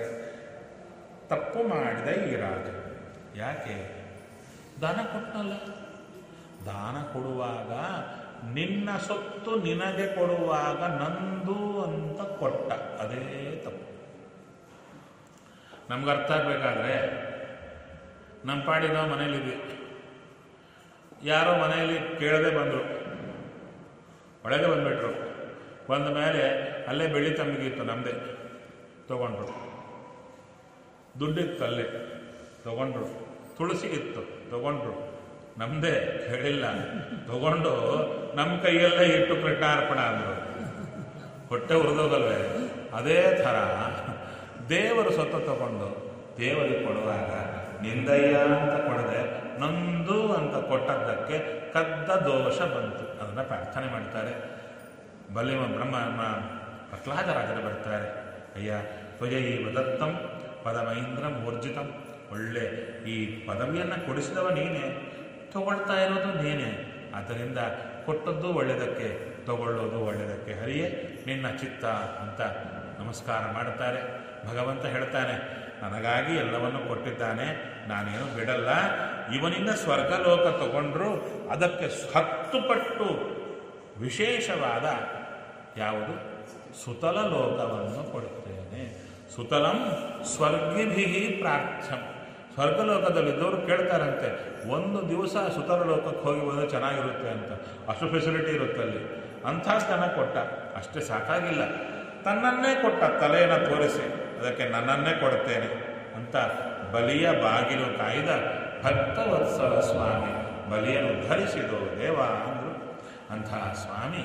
ತಪ್ಪು ಮಾಡಿದ ಈ ರಾಜ ಯಾಕೆ ದಾನ ಕೊಟ್ಟನಲ್ಲ ದಾನ ಕೊಡುವಾಗ ನಿನ್ನ ಸೊತ್ತು ನಿನಗೆ ಕೊಡುವಾಗ ನಂದು ಅಂತ ಕೊಟ್ಟ ಅದೇ ತಪ್ಪು ನಮ್ಗೆ ಅರ್ಥ ಆಗಬೇಕಾದ್ರೆ ನಮ್ಮ ಪಾಡಿ ನಾವು ಮನೇಲಿದ್ವಿ ಯಾರೋ ಮನೆಯಲ್ಲಿ ಕೇಳದೆ ಬಂದರು ಒಳಗೆ ಬಂದ್ಬಿಟ್ರು ಬಂದ ಮೇಲೆ ಅಲ್ಲೇ ಬೆಳ್ಳಿ ತಮ್ಮಿಗಿತ್ತು ನಮ್ಮದೇ ತಗೊಂಡ್ರು ದುಡ್ಡಿತ್ತು ಅಲ್ಲೇ ತಗೊಂಡ್ರು ತುಳಸಿ ಇತ್ತು ತಗೊಂಡ್ರು ನಮ್ಮದೇ ಹೇಳಿಲ್ಲ ತಗೊಂಡು ನಮ್ಮ ಕೈಯಲ್ಲೇ ಇಟ್ಟು ಕೃಷ್ಣಾರ್ಪಣ ಅಂದರು ಹೊಟ್ಟೆ ಉರಿದೋಗಲ್ವೇ ಅದೇ ಥರ ದೇವರು ಸ್ವತ್ತು ತಗೊಂಡು ದೇವರಿಗೆ ಕೊಡುವಾಗ ನಿಂದಯ್ಯ ಅಂತ ಕೊಡದೆ ನಂದು ಅಂತ ಕೊಟ್ಟದ್ದಕ್ಕೆ ಕದ್ದ ದೋಷ ಬಂತು ಅದನ್ನು ಪ್ರಾರ್ಥನೆ ಮಾಡ್ತಾರೆ ಬಲಿಮ ಬ್ರಹ್ಮ ಮ- ಪ್ರಹ್ಲಾದರಾಜರು ಬರ್ತಾರೆ ಅಯ್ಯ ತ್ವಯೈವ ದತ್ತಂ ಪದಮೈಂದ್ರಂ ಊರ್ಜಿತಂ ಒಳ್ಳೆ ಈ ಪದವಿಯನ್ನು ಕೊಡಿಸಿದವ ನೀನೇ ತಗೊಳ್ತಾ ಇರೋದು ನೀನೇ ಆದ್ದರಿಂದ ಕೊಟ್ಟದ್ದು ಒಳ್ಳೆಯದಕ್ಕೆ ತಗೊಳ್ಳೋದು ಒಳ್ಳೆಯದಕ್ಕೆ ಹರಿಯೇ ನಿನ್ನ ಚಿತ್ತ ಅಂತ ನಮಸ್ಕಾರ ಮಾಡುತ್ತಾರೆ ಭಗವಂತ ಹೇಳ್ತಾನೆ ನನಗಾಗಿ ಎಲ್ಲವನ್ನು ಕೊಟ್ಟಿದ್ದಾನೆ ನಾನೇನು ಬಿಡಲ್ಲ ಇವನಿಂದ ಸ್ವರ್ಗಲೋಕ ತಗೊಂಡ್ರು ಅದಕ್ಕೆ ಹತ್ತು ಪಟ್ಟು ವಿಶೇಷವಾದ ಯಾವುದು ಸುತಲ ಲೋಕವನ್ನು ಕೊಡುತ್ತೇನೆ ಸುತಲಂ ಸ್ವರ್ಗಿಭಿ ಪ್ರಾರ್ಥ್ಯಂ ಸ್ವರ್ಗಲೋಕದಲ್ಲಿದ್ದವರು ಕೇಳ್ತಾರಂತೆ ಒಂದು ದಿವಸ ಸುತಲ ಲೋಕಕ್ಕೆ ಹೋಗಿ ಬಂದರೆ ಚೆನ್ನಾಗಿರುತ್ತೆ ಅಂತ ಅಷ್ಟು ಫೆಸಿಲಿಟಿ ಇರುತ್ತೆ ಅಲ್ಲಿ ಅಂಥದ್ದನ್ನ ಕೊಟ್ಟ ಅಷ್ಟೇ ಸಾಕಾಗಿಲ್ಲ ತನ್ನನ್ನೇ ಕೊಟ್ಟ ತಲೆಯನ್ನು ತೋರಿಸಿ ಅದಕ್ಕೆ ನನ್ನನ್ನೇ ಕೊಡುತ್ತೇನೆ ಅಂತ ಬಲಿಯ ಬಾಗಿಲು ಕಾಯ್ದ ಭಕ್ತವತ್ಸಲ ಸ್ವಾಮಿ ಬಲಿಯನ್ನು ಧರಿಸಿದೋ ದೇವ ಅಂದರು ಅಂತಹ ಸ್ವಾಮಿ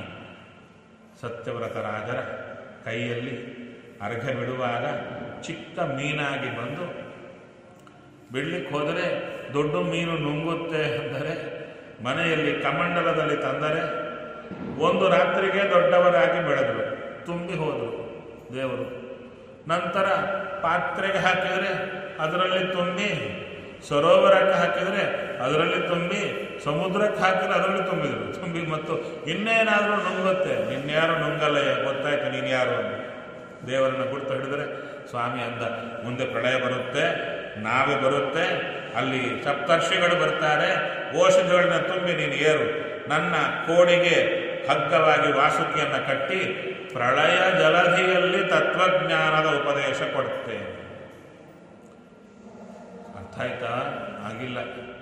ಸತ್ಯವ್ರತ ರಾಜರ ಕೈಯಲ್ಲಿ ಅರ್ಘ್ಯ ಬಿಡುವಾಗ ಚಿಕ್ಕ ಮೀನಾಗಿ ಬಂದು ಬಿಡ್ಲಿಕ್ಕೆ ಹೋದರೆ ದೊಡ್ಡ ಮೀನು ನುಂಗುತ್ತೆ ಅಂದರೆ ಮನೆಯಲ್ಲಿ ಕಮಂಡಲದಲ್ಲಿ ತಂದರೆ ಒಂದು ರಾತ್ರಿಗೆ ದೊಡ್ಡವರಾಗಿ ಬೆಳೆದರು ತುಂಬಿ ಹೋದರು ದೇವರು ನಂತರ ಪಾತ್ರೆಗೆ ಹಾಕಿದರೆ ಅದರಲ್ಲಿ ತುಂಬಿ ಸರೋವರಕ್ಕೆ ಹಾಕಿದರೆ ಅದರಲ್ಲಿ ತುಂಬಿ ಸಮುದ್ರಕ್ಕೆ ಹಾಕಿದ್ರೆ ಅದರಲ್ಲಿ ತುಂಬಿದರು ತುಂಬಿ ಮತ್ತು ಇನ್ನೇನಾದರೂ ನುಂಗುತ್ತೆ ನಿನ್ಯಾರು ನುಂಗಲ್ಲಯ್ಯ ಗೊತ್ತಾಯ್ತು ನೀನು ಯಾರು ಅಂತ ದೇವರನ್ನ ಗುರುತು ಹಿಡಿದರೆ ಸ್ವಾಮಿ ಅಂದ ಮುಂದೆ ಪ್ರಳಯ ಬರುತ್ತೆ ನಾವೆ ಬರುತ್ತೆ ಅಲ್ಲಿ ಸಪ್ತರ್ಷಿಗಳು ಬರ್ತಾರೆ ಔಷಧಿಗಳನ್ನ ತುಂಬಿ ನೀನು ಏರು ನನ್ನ ಕೋಡಿಗೆ ಹಗ್ಗವಾಗಿ ವಾಸುಕಿಯನ್ನು ಕಟ್ಟಿ ಪ್ರಳಯ ಜಲಧಿಯಲ್ಲಿ ತತ್ವಜ್ಞಾನದ ಉಪದೇಶ ಕೊಡುತ್ತೇನೆ ಅರ್ಥ ಆಯ್ತಾ ಆಗಿಲ್ಲ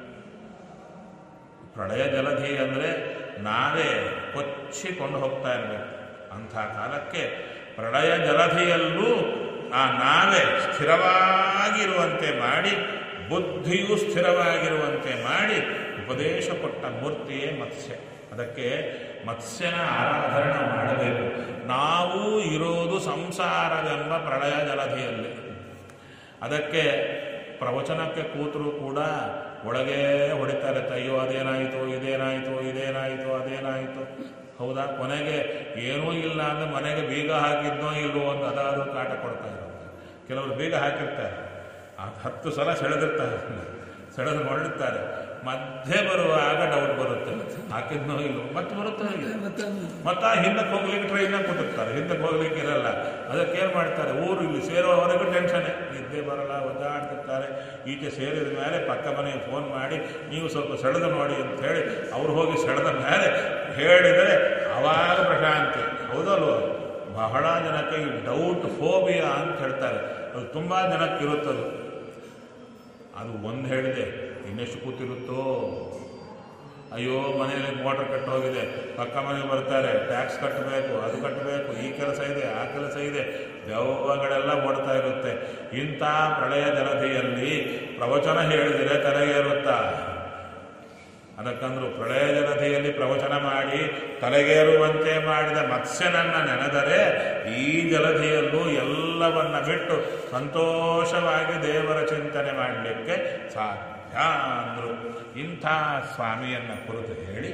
ಪ್ರಳಯ ಜಲಧಿ ಅಂದರೆ ನಾವೇ ಕೊಚ್ಚಿಕೊಂಡು ಹೋಗ್ತಾ ಇರಬೇಕು ಅಂಥ ಕಾಲಕ್ಕೆ ಪ್ರಳಯ ಜಲಧಿಯಲ್ಲೂ ಆ ನಾವೇ ಸ್ಥಿರವಾಗಿರುವಂತೆ ಮಾಡಿ ಬುದ್ಧಿಯೂ ಸ್ಥಿರವಾಗಿರುವಂತೆ ಮಾಡಿ ಉಪದೇಶ ಕೊಟ್ಟ ಮೂರ್ತಿಯೇ ಮತ್ಸ್ಯ ಅದಕ್ಕೆ ಮತ್ಸ್ಯನ ಆರಾಧನೆ ಮಾಡಬೇಕು ನಾವು ಇರೋದು ಸಂಸಾರವೆಂಬ ಪ್ರಳಯ ಜಲಧಿಯಲ್ಲಿ ಅದಕ್ಕೆ ಪ್ರವಚನಕ್ಕೆ ಕೂತರು ಕೂಡ ಒಳಗೆ ಹೊಡಿತಾರೆ ಅಯ್ಯೋ ಅದೇನಾಯಿತು ಇದೇನಾಯಿತು ಇದೇನಾಯಿತು ಅದೇನಾಯಿತು ಹೌದಾ ಕೊನೆಗೆ ಏನೂ ಇಲ್ಲ ಅಂದರೆ ಮನೆಗೆ ಬೀಗ ಹಾಕಿದ್ನೋ ಇಲ್ವೋ ಅಂತ ಅದಾದರೂ ಕಾಟ ಕೊಡ್ತಾ ಇರುತ್ತೆ ಕೆಲವರು ಬೀಗ ಹಾಕಿರ್ತಾರೆ ಆ ಹತ್ತು ಸಲ ಸೆಳೆದಿರ್ತಾರೆ ಸೆಳೆದು ಮಾಡಿರ್ತಾರೆ ಮಧ್ಯೆ ಬರುವಾಗ ಡೌಟ್ ಬರುತ್ತೆ ಹಾಕಿದ್ನೋ ಇಲ್ವೋ ಮತ್ತೆ ಬರುತ್ತೆ ಹಾಗೆ. ಮತ್ತೆ ಹಿಂದಕ್ಕೆ ಹೋಗ್ಲಿಕ್ಕೆ ಟ್ರೈನಾಗ ಕೂತಿರ್ತಾರೆ ಹಿಂದಕ್ಕೆ ಹೋಗ್ಲಿಕ್ಕೆ ಇರಲ್ಲ ಅದಕ್ಕೆ ಏನು ಮಾಡ್ತಾರೆ ಊರು ಇಲ್ಲಿ ಸೇರೋವರೆಗೂ ಟೆನ್ಷನ್ನೇ ನಿದ್ದೆ ಬರಲ್ಲ ಒದ್ದಾಡ್ತಿರ್ತಾರೆ ಈಚೆ ಸೇರಿದ ಮೇಲೆ ಪಕ್ಕ ಮನೆಗೆ ಫೋನ್ ಮಾಡಿ ನೀವು ಸ್ವಲ್ಪ ಸೆಳೆದು ನೋಡಿ ಅಂತ ಹೇಳಿ ಅವ್ರು ಹೋಗಿ ಸೆಳೆದ ಮೇಲೆ ಹೇಳಿದರೆ ಅವಾಗ ಪ್ರಶಾಂತಿ ಹೌದಲ್ವ ಬಹಳ ಜನಕ್ಕೆ ಈ ಡೌಟ್ ಫೋಬಿಯಾ ಅಂತ ಹೇಳ್ತಾರೆ ಅದು ತುಂಬ ಜನಕ್ಕೆ ಇರುತ್ತದು ಅದು ಒಂದು ಹೇಳಿದೆ ಇನ್ನೆಷ್ಟು ಕೂತಿರುತ್ತೋ ಅಯ್ಯೋ ಮನೆಯಲ್ಲಿ ಮೋಟರ್ ಕಟ್ಟು ಹೋಗಿದೆ ಪಕ್ಕ ಮನೆಗೆ ಬರ್ತಾರೆ ಟ್ಯಾಕ್ಸ್ ಕಟ್ಟಬೇಕು ಅದು ಕಟ್ಟಬೇಕು ಈ ಕೆಲಸ ಇದೆ ಆ ಕೆಲಸ ಇದೆ ದೆವ್ವಗಳೆಲ್ಲ ಓಡ್ತಾ ಇರುತ್ತೆ ಇಂಥ ಪ್ರಳಯ ಜಲಧಿಯಲ್ಲಿ ಪ್ರವಚನ ಹೇಳಿದರೆ ತಲೆಗೇರುತ್ತಾ ಅದಕ್ಕಂದ್ರು ಪ್ರಳಯ ಜಲಧಿಯಲ್ಲಿ ಪ್ರವಚನ ಮಾಡಿ ತಲೆಗೇರುವಂತೆ ಮಾಡಿದ ಮತ್ಸ್ಯನನ್ನ ನೆನೆದರೆ ಈ ಜಲಧಿಯಲ್ಲೂ ಎಲ್ಲವನ್ನ ಬಿಟ್ಟು ಸಂತೋಷವಾಗಿ ದೇವರ ಚಿಂತನೆ ಮಾಡಲಿಕ್ಕೆ ಸಾಧ್ಯ ಅಂದರು ಇಂಥ ಸ್ವಾಮಿಯನ್ನ ಕುರಿತು ಹೇಳಿ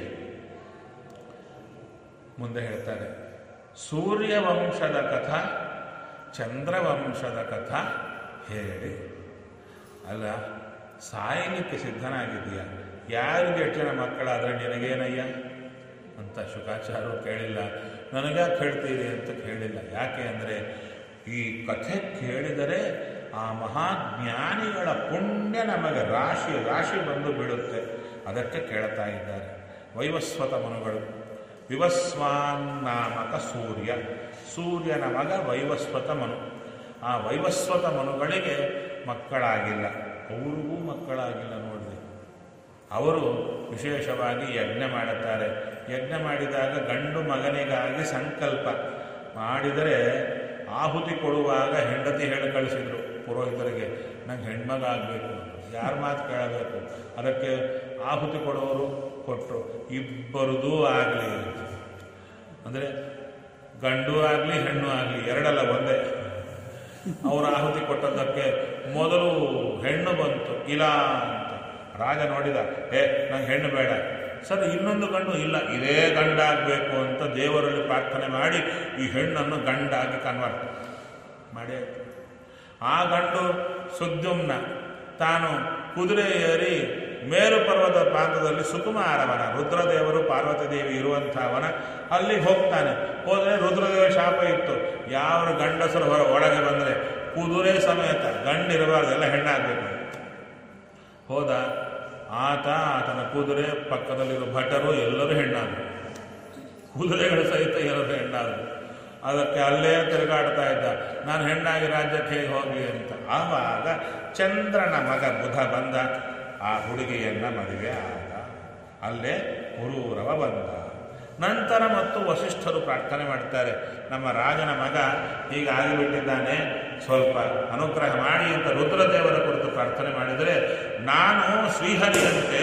ಮುಂದೆ ಹೇಳ್ತಾರೆ ಸೂರ್ಯವಂಶದ ಕಥಾ ಚಂದ್ರವಂಶದ ಕಥಾ ಹೇಳಿ ಅಲ್ಲ ಸಾಯಲಿಕ್ಕೆ ಸಿದ್ಧನಾಗಿದೆಯಾ ಯಾರಿಗೆ ಎಷ್ಟು ಜನ ಮಕ್ಕಳಾದರೆ ನಿನಗೇನಯ್ಯ ಅಂತ ಶುಕಾಚಾರ್ಯರು ಕೇಳಿಲ್ಲ ನನಗ್ಯಾಕೆ ಹೇಳ್ತೀರಿ ಅಂತ ಕೇಳಿಲ್ಲ ಯಾಕೆ ಅಂದರೆ ಈ ಕಥೆ ಕೇಳಿದರೆ ಆ ಮಹಾಜ್ಞಾನಿಗಳ ಪುಣ್ಯ ನಮಗೆ ರಾಶಿ ರಾಶಿ ಬಂದು ಬೀಳುತ್ತೆ ಅದಕ್ಕೆ ಕೇಳ್ತಾ ಇದ್ದಾರೆ ವೈವಸ್ವತ ಮನುಗಳು ವಿವಸ್ವಾನ್ ನಾಮಕ ಸೂರ್ಯ ಸೂರ್ಯನ ಮಗ ವೈವಸ್ವತ ಮನು ಆ ವೈವಸ್ವತ ಮನುಗಳಿಗೆ ಮಕ್ಕಳಾಗಿಲ್ಲ ಅವ್ರಿಗೂ ಮಕ್ಕಳಾಗಿಲ್ಲ ನೋಡ್ರಿ ಅವರು ವಿಶೇಷವಾಗಿ ಯಜ್ಞ ಮಾಡುತ್ತಾರೆ ಯಜ್ಞ ಮಾಡಿದಾಗ ಗಂಡು ಮಗನಿಗಾಗಿ ಸಂಕಲ್ಪ ಮಾಡಿದರೆ ಆಹುತಿ ಕೊಡುವಾಗ ಹೆಂಡತಿ ಹೇಳಿ ಕಳಿಸಿದ್ರು ಪುರೋಹಿತರಿಗೆ ನಂಗೆ ಹೆಣ್ಮಗ ಆಗಬೇಕು ಯಾರ ಮಾತು ಕೇಳಬೇಕು ಅದಕ್ಕೆ ಆಹುತಿ ಕೊಡೋರು ಕೊಟ್ಟರು ಇಬ್ಬರದೂ ಆಗಲಿ ಅಂದರೆ ಗಂಡು ಆಗಲಿ ಹೆಣ್ಣು ಆಗಲಿ ಎರಡಲ್ಲ ಒಂದೇ ಅವರು ಆಹುತಿ ಕೊಟ್ಟದ್ದಕ್ಕೆ ಮೊದಲು ಹೆಣ್ಣು ಬಂತು ಇಲ್ಲ ಅಂತ ರಾಜ ನೋಡಿದ ಏ ನಂಗೆ ಹೆಣ್ಣು ಬೇಡ ಸರ್ ಇನ್ನೊಂದು ಗಂಡು ಇಲ್ಲ ಇದೇ ಗಂಡಾಗಬೇಕು ಅಂತ ದೇವರಲ್ಲಿ ಪ್ರಾರ್ಥನೆ ಮಾಡಿ ಈ ಹೆಣ್ಣನ್ನು ಗಂಡಾಗಿ ಕನ್ವರ್ಟ್ ಮಾಡಿ ಆ ಗಂಡು ಸುದ್ಯುಮ್ನ ತಾನು ಕುದುರೆ ಏರಿ ಮೇರು ಪರ್ವತ ಪ್ರಾಂತದಲ್ಲಿ ಸುಕುಮಾರವನ ರುದ್ರದೇವರು ಪಾರ್ವತಿ ದೇವಿ ಇರುವಂಥವನ ಅಲ್ಲಿಗೆ ಹೋಗ್ತಾನೆ ಹೋದರೆ ರುದ್ರದೇವ ಶಾಪ ಇತ್ತು ಯಾವ ಗಂಡಸರು ಹೊರ ಒಳಗೆ ಬಂದರೆ ಕುದುರೆ ಸಮೇತ ಗಂಡಿರಬಾರ್ದು ಎಲ್ಲ ಹೆಣ್ಣಾಗಬೇಕು ಹೋದ ಆತ ಆತನ ಕುದುರೆ ಪಕ್ಕದಲ್ಲಿರೋ ಭಟರು ಎಲ್ಲರೂ ಹೆಣ್ಣಾದರು ಕುದುರೆಗಳು ಸಹಿತ ಎಲ್ಲರೂ ಹೆಣ್ಣಾದರು ಅದಕ್ಕೆ ಅಲ್ಲೇ ತಿರುಗಾಡ್ತಾ ಇದ್ದ ನಾನು ಹೆಣ್ಣಾಗಿ ರಾಜ್ಯಕ್ಕೆ ಹೇಗೆ ಹೋಗಲಿ ಅಂತ ಆವಾಗ ಚಂದ್ರನ ಮಗ ಬುಧ ಬಂದ ಆ ಹುಡುಗಿಯನ್ನ ಮದುವೆ ಆದ ಅಲ್ಲೇ ಪುರೂರವ ಬಂದ ನಂತರ ಮತ್ತು ವಸಿಷ್ಠರು ಪ್ರಾರ್ಥನೆ ಮಾಡ್ತಾರೆ ನಮ್ಮ ರಾಜನ ಮಗ ಈಗ ಆಗಿಬಿಟ್ಟಿದ್ದಾನೆ ಸ್ವಲ್ಪ ಅನುಗ್ರಹ ಮಾಡಿ ಅಂತ ರುದ್ರದೇವರ ಕುರಿತು ಪ್ರಾರ್ಥನೆ ಮಾಡಿದರೆ ನಾನು ಶ್ರೀಹರಿಯಂತೆ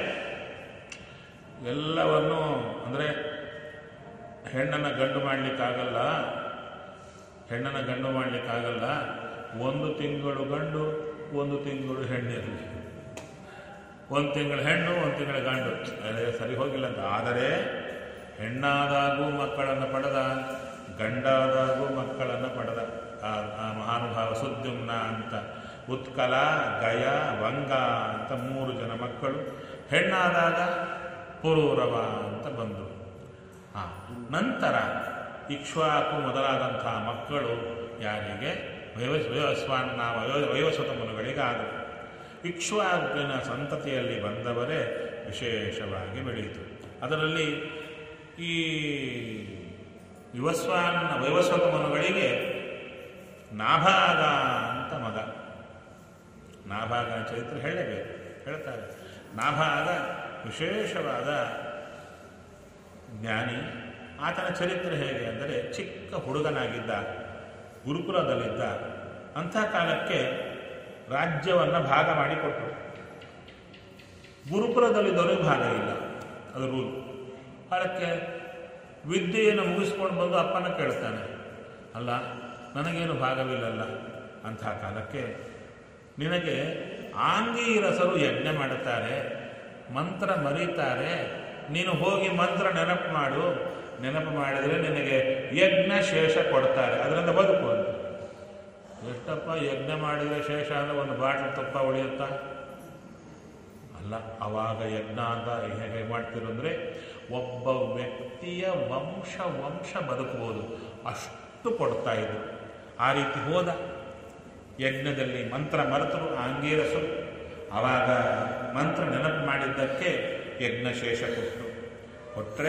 ಎಲ್ಲವನ್ನು ಅಂದರೆ ಹೆಣ್ಣನ್ನು ಗಂಡು ಮಾಡಲಿಕ್ಕಾಗಲ್ಲ ಹೆಣ್ಣನ್ನು ಗಂಡು ಮಾಡಲಿಕ್ಕಾಗಲ್ಲ ಒಂದು ತಿಂಗಳು ಗಂಡು ಒಂದು ತಿಂಗಳು ಹೆಣ್ಣಿರಲಿ ಒಂದು ತಿಂಗಳು ಹೆಣ್ಣು ಒಂದು ತಿಂಗಳ ಗಂಡು ಅದೇ ಸರಿ ಹೋಗಿಲ್ಲ ಅಂತ ಆದರೆ ಹೆಣ್ಣಾದಾಗೂ ಮಕ್ಕಳನ್ನು ಪಡೆದ ಗಂಡಾದಾಗೂ ಮಕ್ಕಳನ್ನು ಪಡೆದ ಆ ಆ ಮಹಾನುಭಾವ ಸುದ್ಯುಮ್ನ ಅಂತ ಉತ್ಕಲ ಗಯ ವಂಗ ಅಂತ ಮೂರು ಜನ ಮಕ್ಕಳು ಹೆಣ್ಣಾದಾಗ ಪುರೂರವ ಅಂತ ಬಂದರು ಹಾಂ ನಂತರ ಇಕ್ಷ್ವಾಕು ಮೊದಲಾದಂಥ ಮಕ್ಕಳು ಯಾರಿಗೆ ವೈವಸ್ ವೈವಸ್ವಾನ್ನ ವಯೋ ವೈವಸ್ವತ ಮುನುಗಳಿಗಾದರು ಇಕ್ಷ್ವಾಕುವಿನ ಸಂತತಿಯಲ್ಲಿ ಬಂದವರೇ ವಿಶೇಷವಾಗಿ ಬೆಳೆಯಿತು ಅದರಲ್ಲಿ ಈ ವಿವಸ್ವಾನ್ನ ವೈವಸ್ವತ ಮನುಗಳಿಗೆ ನಾಭಾಗ ಅಂತ ಮಗ ನಾಭಾಗನ ಚರಿತ್ರೆ ಹೇಳಬೇಕು ಹೇಳ್ತಾರೆ ನಾಭಾಗ ವಿಶೇಷವಾದ ಜ್ಞಾನಿ ಆತನ ಚರಿತ್ರೆ ಹೇಗೆ ಅಂದರೆ ಚಿಕ್ಕ ಹುಡುಗನಾಗಿದ್ದ ಗುರುಕುಲದಲ್ಲಿದ್ದ ಅಂಥ ಕಾಲಕ್ಕೆ ರಾಜ್ಯವನ್ನು ಭಾಗ ಮಾಡಿಕೊಟ್ಟರು ಗುರುಕುಲದಲ್ಲಿದ್ದವರಿಗೆ ಭಾಗ ಇಲ್ಲ ಅದು ರೂಲ್ ಅದಕ್ಕೆ ವಿದ್ಯೆಯನ್ನು ಮುಗಿಸ್ಕೊಂಡು ಬಂದು ಅಪ್ಪನ ಕೇಳ್ತಾನೆ ಅಲ್ಲ ನನಗೇನು ಭಾಗವಿಲ್ಲಲ್ಲ ಅಂಥ ಕಾಲಕ್ಕೆ ನಿನಗೆ ಆಂಗೀರಸರು ಯಜ್ಞ ಮಾಡುತ್ತಾರೆ ಮಂತ್ರ ಮರೀತಾರೆ ನೀನು ಹೋಗಿ ಮಂತ್ರ ನೆನಪು ಮಾಡು ನೆನಪು ಮಾಡಿದರೆ ನಿನಗೆ ಯಜ್ಞ ಶೇಷ ಕೊಡ್ತಾರೆ ಅದರಿಂದ ಬದುಕು ಅಂತ ಎಷ್ಟಪ್ಪ ಯಜ್ಞ ಮಾಡಿದರೆ ಶೇಷ ಅಂದರೆ ಒಂದು ಬಾಟ್ಲು ತುಪ್ಪ ಉಳಿಯುತ್ತಾ ಅಲ್ಲ ಅವಾಗ ಯಜ್ಞ ಅಂತ ಹೇಗೆ ಮಾಡ್ತಿರು ಅಂದರೆ ಒಬ್ಬ ವ್ಯಕ್ತಿಯ ವಂಶ ವಂಶ ಬದುಕಬಹುದು ಅಷ್ಟು ಕೊಡ್ತಾ ಇದ್ರು ಆ ರೀತಿ ಹೋದ ಯಜ್ಞದಲ್ಲಿ ಮಂತ್ರ ಮರೆತರು ಆಂಗೀರಸರು ಆವಾಗ ಮಂತ್ರ ನೆನಪು ಮಾಡಿದ್ದಕ್ಕೆ ಯಜ್ಞ ಶೇಷ ಕೊಟ್ಟರು ಕೊಟ್ಟರೆ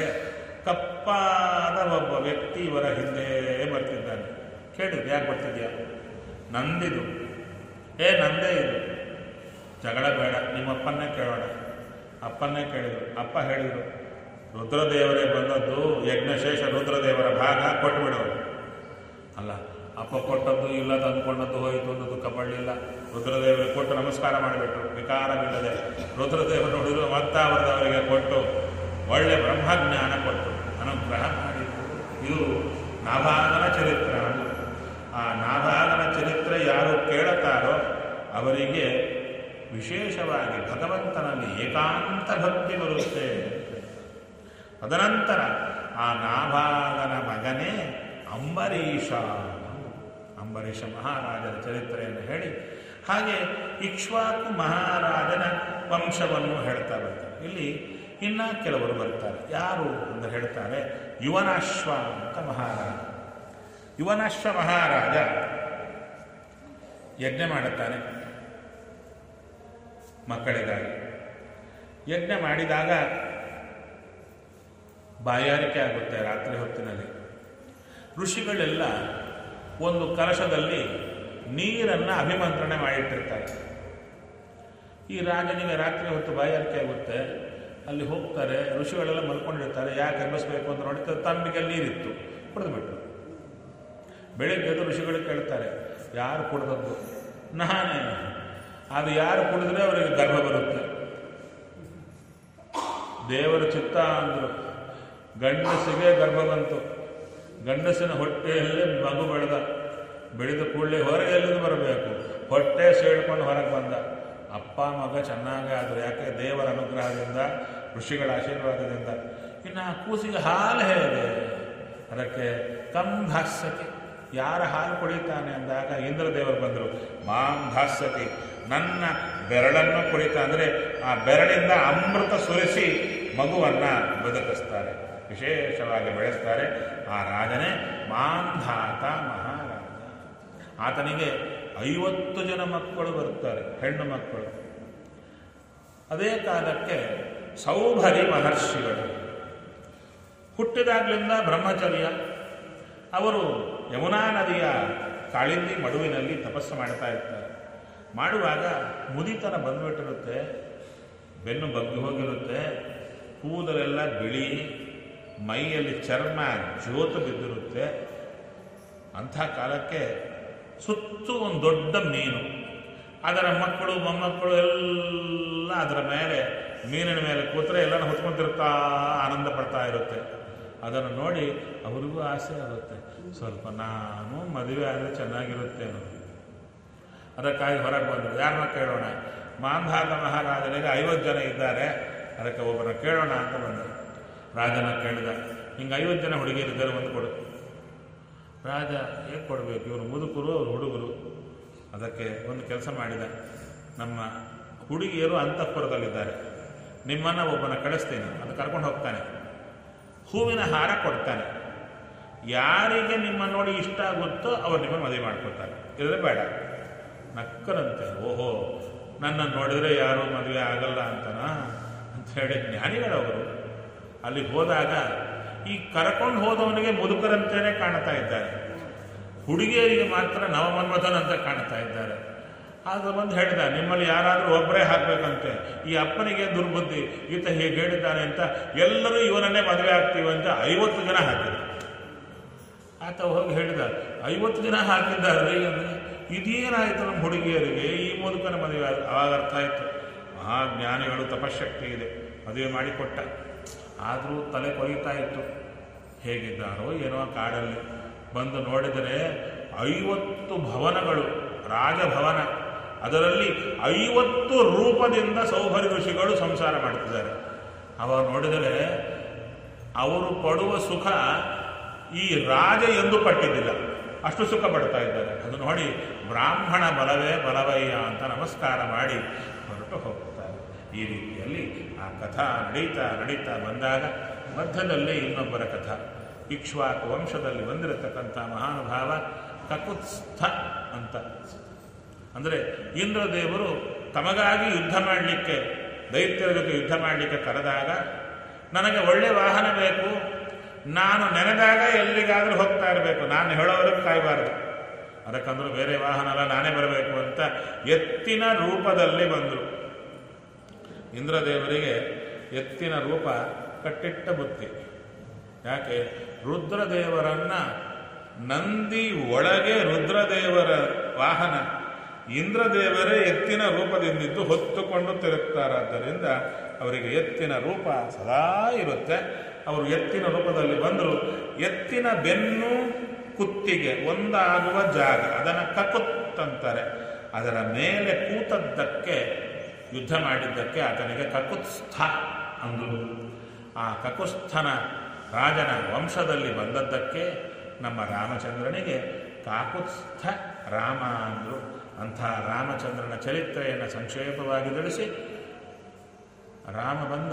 ಕಪ್ಪಾದ ಒಬ್ಬ ವ್ಯಕ್ತಿ ಇವರ ಹಿಂದೆ ಬರ್ತಿದ್ದಾನೆ ಕೇಳಿದ್ರು ಯಾಕೆ ಬರ್ತಿದ್ಯಾ ನಂದಿದು ಏ ನಂದೇ ಇದು ಜಗಳ ಬೇಡ ನಿಮ್ಮಪ್ಪನ್ನೇ ಕೇಳೋಣ ಅಪ್ಪನ್ನೇ ಕೇಳಿದರು ಅಪ್ಪ ಹೇಳಿದರು ರುದ್ರದೇವರೇ ಬಂದದ್ದು ಯಜ್ಞಶೇಷ ರುದ್ರದೇವರ ಭಾಗ ಕೊಟ್ಟುಬಿಡೋರು ಅಲ್ಲ ಅಪ್ಪ ಕೊಟ್ಟದ್ದು ಇಲ್ಲ ತಂದುಕೊಂಡದ್ದು ಹೋಯಿತು ಅಂತ ದುಃಖ ಪಡಲಿಲ್ಲ ರುದ್ರದೇವರಿಗೆ ಕೊಟ್ಟು ನಮಸ್ಕಾರ ಮಾಡಿಬಿಟ್ರು ವಿಕಾರವಿಲ್ಲದೆ ರುದ್ರದೇವರು ನೋಡಿದ್ರು ಮತ್ತೆ ಅವರದವರಿಗೆ ಕೊಟ್ಟು ಒಳ್ಳೆ ಬ್ರಹ್ಮಜ್ಞಾನ ಕೊಟ್ಟು ಅನುಗ್ರಹ ಮಾಡಿದ್ರು ಇದು ನಾಭಾಗನ ಚರಿತ್ರೆ ಆ ನಾಭಾಗನ ಚರಿತ್ರೆ ಯಾರು ಕೇಳುತ್ತಾರೋ ಅವರಿಗೆ ವಿಶೇಷವಾಗಿ ಭಗವಂತನಲ್ಲಿ ಏಕಾಂತ ಭಕ್ತಿ ಬರುತ್ತೆ ತದನಂತರ ಆ ನಾಭಾಗನ ಮಗನೇ ಅಂಬರೀಷ ಅಂಬರೀಷ ಮಹಾರಾಜನ ಚರಿತ್ರೆಯನ್ನು ಹೇಳಿ ಹಾಗೆ ಇಕ್ಷ್ವಾಕು ಮಹಾರಾಜನ ವಂಶವನ್ನು ಹೇಳ್ತಾ ಬರ್ತಾರೆ ಇಲ್ಲಿ ಇನ್ನ ಕೆಲವರು ಬರ್ತಾರೆ ಯಾರು ಅಂತ ಹೇಳ್ತಾರೆ ಯುವನಾಶ್ವ ಅಂತ ಮಹಾರಾಜ ಯುವನಾಶ್ವ ಮಹಾರಾಜ ಯಜ್ಞ ಮಾಡುತ್ತಾನೆ ಮಕ್ಕಳಿಗಾಗಿ ಯಜ್ಞ ಮಾಡಿದಾಗ ಬಾಯಾರಿಕೆ ಆಗುತ್ತೆ ರಾತ್ರಿ ಹೊತ್ತಿನಲ್ಲಿ ಋಷಿಗಳೆಲ್ಲ ಒಂದು ಕಲಶದಲ್ಲಿ ನೀರನ್ನು ಅಭಿಮಂತ್ರಣೆ ಮಾಡಿಟ್ಟಿರ್ತಾರೆ ಈ ರಾಜನಿಗೆ ರಾತ್ರಿ ಹೊತ್ತು ಬಾಯಾರಿಕೆ ಆಗುತ್ತೆ ಅಲ್ಲಿ ಹೋಗ್ತಾರೆ ಋಷಿಗಳೆಲ್ಲ ಮಲ್ಕೊಂಡಿರ್ತಾರೆ ಯಾಕೆ ಎಬ್ಬಿಸ್ಬೇಕು ಅಂತ ನೋಡಿ ತಮ್ಮಿಗೆ ನೀರಿತ್ತು ಕುಡಿದ್ಬಿಟ್ರು ಬೆಳಿಗ್ಗೆ ಎದ್ದು ಋಷಿಗಳು ಕೇಳ್ತಾರೆ ಯಾರು ಕುಡಿದದ್ದು ನಾನೇ ಅದು ಯಾರು ಕುಡಿದ್ರೆ ಅವರಿಗೆ ಗರ್ಭ ಬರುತ್ತೆ ದೇವರ ಚಿತ್ತ ಅಂದರು ಗಂಡಸಿಗೆ ಗರ್ಭ ಬಂತು ಗಂಡಸಿನ ಹೊಟ್ಟೆಯಲ್ಲೇ ಮಗು ಬೆಳೆದ ಬೆಳೆದ ಕೂಡಲೇ ಹೊರಗೆ ಎಲ್ಲಿಂದ ಬರಬೇಕು ಹೊಟ್ಟೆ ಸೇಳ್ಕೊಂಡು ಹೊರಗೆ ಬಂದ ಅಪ್ಪ ಮಗ ಚೆನ್ನಾಗೇ ಆದರು ಯಾಕೆ ದೇವರ ಅನುಗ್ರಹದಿಂದ ಋಷಿಗಳ ಆಶೀರ್ವಾದದಿಂದ ಇನ್ನು ಆ ಕೂಸಿಗೆ ಹಾಲು ಹೇಗೆ ಅದಕ್ಕೆ ಕಂಧಾಸ್ಯತೆ ಯಾರ ಹಾಲು ಕುಡಿತಾನೆ ಅಂದಾಗ ಇಂದ್ರದೇವರು ಬಂದರು ಮಾಂ ಧಾಸ್ಯತಿ ನನ್ನ ಬೆರಳನ್ನು ಕುಡಿತ ಅಂದರೆ ಆ ಬೆರಳಿಂದ ಅಮೃತ ಸುರಿಸಿ ಮಗುವನ್ನು ಬದುಕಿಸ್ತಾರೆ ವಿಶೇಷವಾಗಿ ಬೆಳೆಸ್ತಾರೆ ಆ ರಾಜನೇ ಮಾಂಧಾತ ಮಹಾರಾಜ ಆತನಿಗೆ ಐವತ್ತು ಜನ ಮಕ್ಕಳು ಬರುತ್ತಾರೆ ಹೆಣ್ಣು ಮಕ್ಕಳು ಅದೇ ಕಾಲಕ್ಕೆ ಸೌಭರಿ ಮಹರ್ಷಿಗಳು ಹುಟ್ಟಿದಾಗಲಿಂದ ಬ್ರಹ್ಮಚರ್ಯ ಅವರು ಯಮುನಾ ನದಿಯ ಕಾಳಿಂದಿ ಮಡುವಿನಲ್ಲಿ ತಪಸ್ಸು ಮಾಡ್ತಾ ಇರ್ತಾರೆ ಮಾಡುವಾಗ ಮುದಿತನ ಬಂದ್ಬಿಟ್ಟಿರುತ್ತೆ ಬೆನ್ನು ಬಗ್ಗಿ ಹೋಗಿರುತ್ತೆ ಕೂದಲೆಲ್ಲ ಬಿಳಿ ಮೈಯಲ್ಲಿ ಚರ್ಮ ಜೋತು ಬಿದ್ದಿರುತ್ತೆ ಅಂಥ ಕಾಲಕ್ಕೆ ಸುತ್ತು ಒಂದು ದೊಡ್ಡ ಮೀನು ಅದರ ಮಕ್ಕಳು ಮೊಮ್ಮಕ್ಕಳು ಎಲ್ಲ ಅದರ ಮೇಲೆ ಮೀನಿನ ಮೇಲೆ ಕೂತ್ರೆ ಎಲ್ಲನ ಹೊತ್ಕೊಂತಿರ್ತಾ ಆನಂದ ಪಡ್ತಾ ಇರುತ್ತೆ ಅದನ್ನು ನೋಡಿ ಅವರಿಗೂ ಆಸೆ ಆಗುತ್ತೆ ಸ್ವಲ್ಪ ನಾನು ಮದುವೆ ಆದರೆ ಚೆನ್ನಾಗಿರುತ್ತೇನೋ ಅದಕ್ಕಾಗಿ ಹೊರಗೆ ಬಂದರು ಯಾರನ್ನ ಕೇಳೋಣ ಮಾಂಧಾತ ಮಹಾರಾಜನಿಗೆ ಐವತ್ತು ಜನ ಇದ್ದಾರೆ ಅದಕ್ಕೆ ಒಬ್ಬರನ್ನ ಕೇಳೋಣ ಅಂತ ಬಂದರು ರಾಜನ ಕೇಳಿದ ಹಿಂಗೆ ಐವತ್ತು ಜನ ಹುಡುಗಿಯರಿದ್ದಾರೆ ಒಂದು ಕೊಡು ರಾಜ ಹೇಗೆ ಕೊಡಬೇಕು ಇವರು ಮುದುಕರು ಅವರು ಹುಡುಗರು ಅದಕ್ಕೆ ಒಂದು ಕೆಲಸ ಮಾಡಿದ ನಮ್ಮ ಹುಡುಗಿಯರು ಅಂತಃಪುರದಲ್ಲಿದ್ದಾರೆ ನಿಮ್ಮನ್ನು ಒಬ್ಬನ ಕಳಿಸ್ತೀನಿ ಅದು ಕರ್ಕೊಂಡು ಹೋಗ್ತಾನೆ ಹೂವಿನ ಹಾರ ಕೊಡ್ತಾನೆ ಯಾರಿಗೆ ನಿಮ್ಮ ನೋಡಿ ಇಷ್ಟ ಆಗುತ್ತೋ ಅವ್ರು ನಿಮ್ಮ ಮದುವೆ ಮಾಡ್ಕೊತಾರೆ ಇಲ್ಲದ್ರೆ ಬೇಡ ನಕ್ಕರಂತೆ ಓಹೋ ನನ್ನನ್ನು ನೋಡಿದರೆ ಯಾರೂ ಮದುವೆ ಆಗಲ್ಲ ಅಂತನಾ ಅಂತ ಹೇಳಿ ಜ್ಞಾನಿಗಳವರು ಅಲ್ಲಿ ಹೋದಾಗ ಈ ಕರ್ಕೊಂಡು ಹೋದವನಿಗೆ ಮುದುಕರಂತೆಯೇ ಕಾಣ್ತಾ ಇದ್ದಾರೆ ಹುಡುಗಿಯರಿಗೆ ಮಾತ್ರ ನವಮನ್ಮಥನಂತ ಕಾಣ್ತಾ ಇದ್ದಾರೆ ಆಗ ಬಂದು ಹೇಳಿದ ನಿಮ್ಮಲ್ಲಿ ಯಾರಾದರೂ ಒಬ್ಬರೇ ಹಾಕಬೇಕಂತೆ ಈ ಅಪ್ಪನಿಗೆ ದುರ್ಬುದ್ಧಿ ಈತ ಹೀಗೆ ಹೇಳಿದ್ದಾನೆ ಅಂತ ಎಲ್ಲರೂ ಇವನನ್ನೇ ಮದುವೆ ಆಗ್ತೀವಿ ಅಂತ ಐವತ್ತು ಜನ ಹಾಕಿದ್ರು ಆತ ಹೋಗಿ ಹೇಳಿದ ಐವತ್ತು ಜನ ಹಾಕಿದ್ದಾರೆ ಅಂದರೆ ಇದೇನಾಯಿತು ನಮ್ಮ ಹುಡುಗಿಯರಿಗೆ ಈ ಮೂಲಕನ ಮದುವೆ ಆದ- ಆವಾಗ ಅರ್ಥ ಆಯಿತು ಆ ಜ್ಞಾನಿಗಳು ತಪಶಕ್ತಿ ಇದೆ ಮದುವೆ ಮಾಡಿಕೊಟ್ಟ ಆದರೂ ತಲೆ ಕೊಯ್ತಾ ಇತ್ತು ಹೇಗಿದ್ದಾರೋ ಏನೋ ಆ ಕಾಡಲ್ಲಿ ಬಂದು ನೋಡಿದರೆ ಐವತ್ತು ಭವನಗಳು ರಾಜಭವನ ಅದರಲ್ಲಿ ಐವತ್ತು ರೂಪದಿಂದ ಸೌಭರಿ ಋಷಿಗಳು ಸಂಸಾರ ಮಾಡ್ತಿದ್ದಾರೆ ಅವಾಗ ನೋಡಿದರೆ ಅವರು ಪಡುವ ಸುಖ ಈ ರಾಜ ಎಂದು ಪಟ್ಟಿದ್ದಿಲ್ಲ ಅಷ್ಟು ಸುಖ ಪಡ್ತಾ ಇದ್ದಾರೆ ಅದು ನೋಡಿ ಬ್ರಾಹ್ಮಣ ಬಲವೇ ಬಲವಯ್ಯ ಅಂತ ನಮಸ್ಕಾರ ಮಾಡಿ ಹೊರಟು ಹೋಗ್ತಾರೆ ಈ ರೀತಿಯಲ್ಲಿ ಆ ಕಥಾ ನಡೀತಾ ನಡೀತಾ ಬಂದಾಗ ಮಧ್ಯದಲ್ಲಿ ಇನ್ನೊಬ್ಬರ ಕಥಾ ಇಕ್ಷ್ವಾಕು ವಂಶದಲ್ಲಿ ಬಂದಿರತಕ್ಕಂಥ ಮಹಾನುಭಾವ ಕಕುತ್ಸ್ಥ ಅಂತ ಅಂದರೆ ಇಂದ್ರದೇವರು ತಮಗಾಗಿ ಯುದ್ಧ ಮಾಡಲಿಕ್ಕೆ ದೈತ್ಯರ ಜೊತೆ ಯುದ್ಧ ಮಾಡಲಿಕ್ಕೆ ಕರೆದಾಗ ನನಗೆ ಒಳ್ಳೆ ವಾಹನ ಬೇಕು ನಾನು ನೆನೆದಾಗ ಎಲ್ಲಿಗಾದರೂ ಹೋಗ್ತಾ ಇರಬೇಕು ನಾನು ಹೇಳೋವರೆಗೂ ಕಾಯಬಾರದು ಅದಕ್ಕಂದ್ರೆ ಬೇರೆ ವಾಹನ ಅಲ್ಲ ನಾನೇ ಬರಬೇಕು ಅಂತ ಎತ್ತಿನ ರೂಪದಲ್ಲಿ ಬಂದರು ಇಂದ್ರದೇವರಿಗೆ ಎತ್ತಿನ ರೂಪ ಕಟ್ಟಿಟ್ಟ ಬುತ್ತಿ ಯಾಕೆ ರುದ್ರದೇವರನ್ನ ನಂದಿ ಒಳಗೆ ರುದ್ರದೇವರ ವಾಹನ ಇಂದ್ರದೇವರೇ ಎತ್ತಿನ ರೂಪದಿಂದಿದ್ದು ಹೊತ್ತುಕೊಂಡು ತಿರುಗ್ತಾರಾದ್ದರಿಂದ ಅವರಿಗೆ ಎತ್ತಿನ ರೂಪ ಸದಾ ಇರುತ್ತೆ ಅವರು ಎತ್ತಿನ ರೂಪದಲ್ಲಿ ಬಂದರು ಎತ್ತಿನ ಬೆನ್ನು ಕುತ್ತಿಗೆ ಒಂದಾಗುವ ಜಾಗ ಅದನ್ನು ಕಕುತ್ ಅಂತಾರೆ ಅದರ ಮೇಲೆ ಕೂತದ್ದಕ್ಕೆ ಯುದ್ಧ ಮಾಡಿದ್ದಕ್ಕೆ ಆತನಿಗೆ ಕಕುತ್ಸ್ಥ ಅಂದರು ಆ ಕಕುಸ್ಥನ ರಾಜನ ವಂಶದಲ್ಲಿ ಬಂದದ್ದಕ್ಕೆ ನಮ್ಮ ರಾಮಚಂದ್ರನಿಗೆ ಕಾಕುತ್ಸ್ಥ ರಾಮ ಅಂದರು ಅಂಥ ರಾಮಚಂದ್ರನ ಚರಿತ್ರೆಯನ್ನು ಸಂಕ್ಷೇಪವಾಗಿ ತಿಳಿಸಿ ರಾಮ ಬಂದ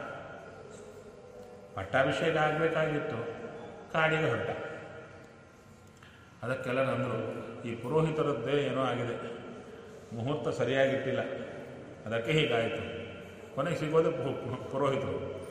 ಪಟ್ಟಾಭಿಷೇಕ ಆಗಬೇಕಾಗಿತ್ತು ಕಾಡಿಗೆ ಹೊರಟ ಅದಕ್ಕೆಲ್ಲ ನಂದರು ಈ ಪುರೋಹಿತರದ್ದೇ ಏನೋ ಆಗಿದೆ ಮುಹೂರ್ತ ಸರಿಯಾಗಿಟ್ಟಿಲ್ಲ ಅದಕ್ಕೆ ಹೀಗಾಯಿತು ಕೊನೆಗೆ ಸಿಗೋದು ಪು- ಪು- ಪುರೋಹಿತರು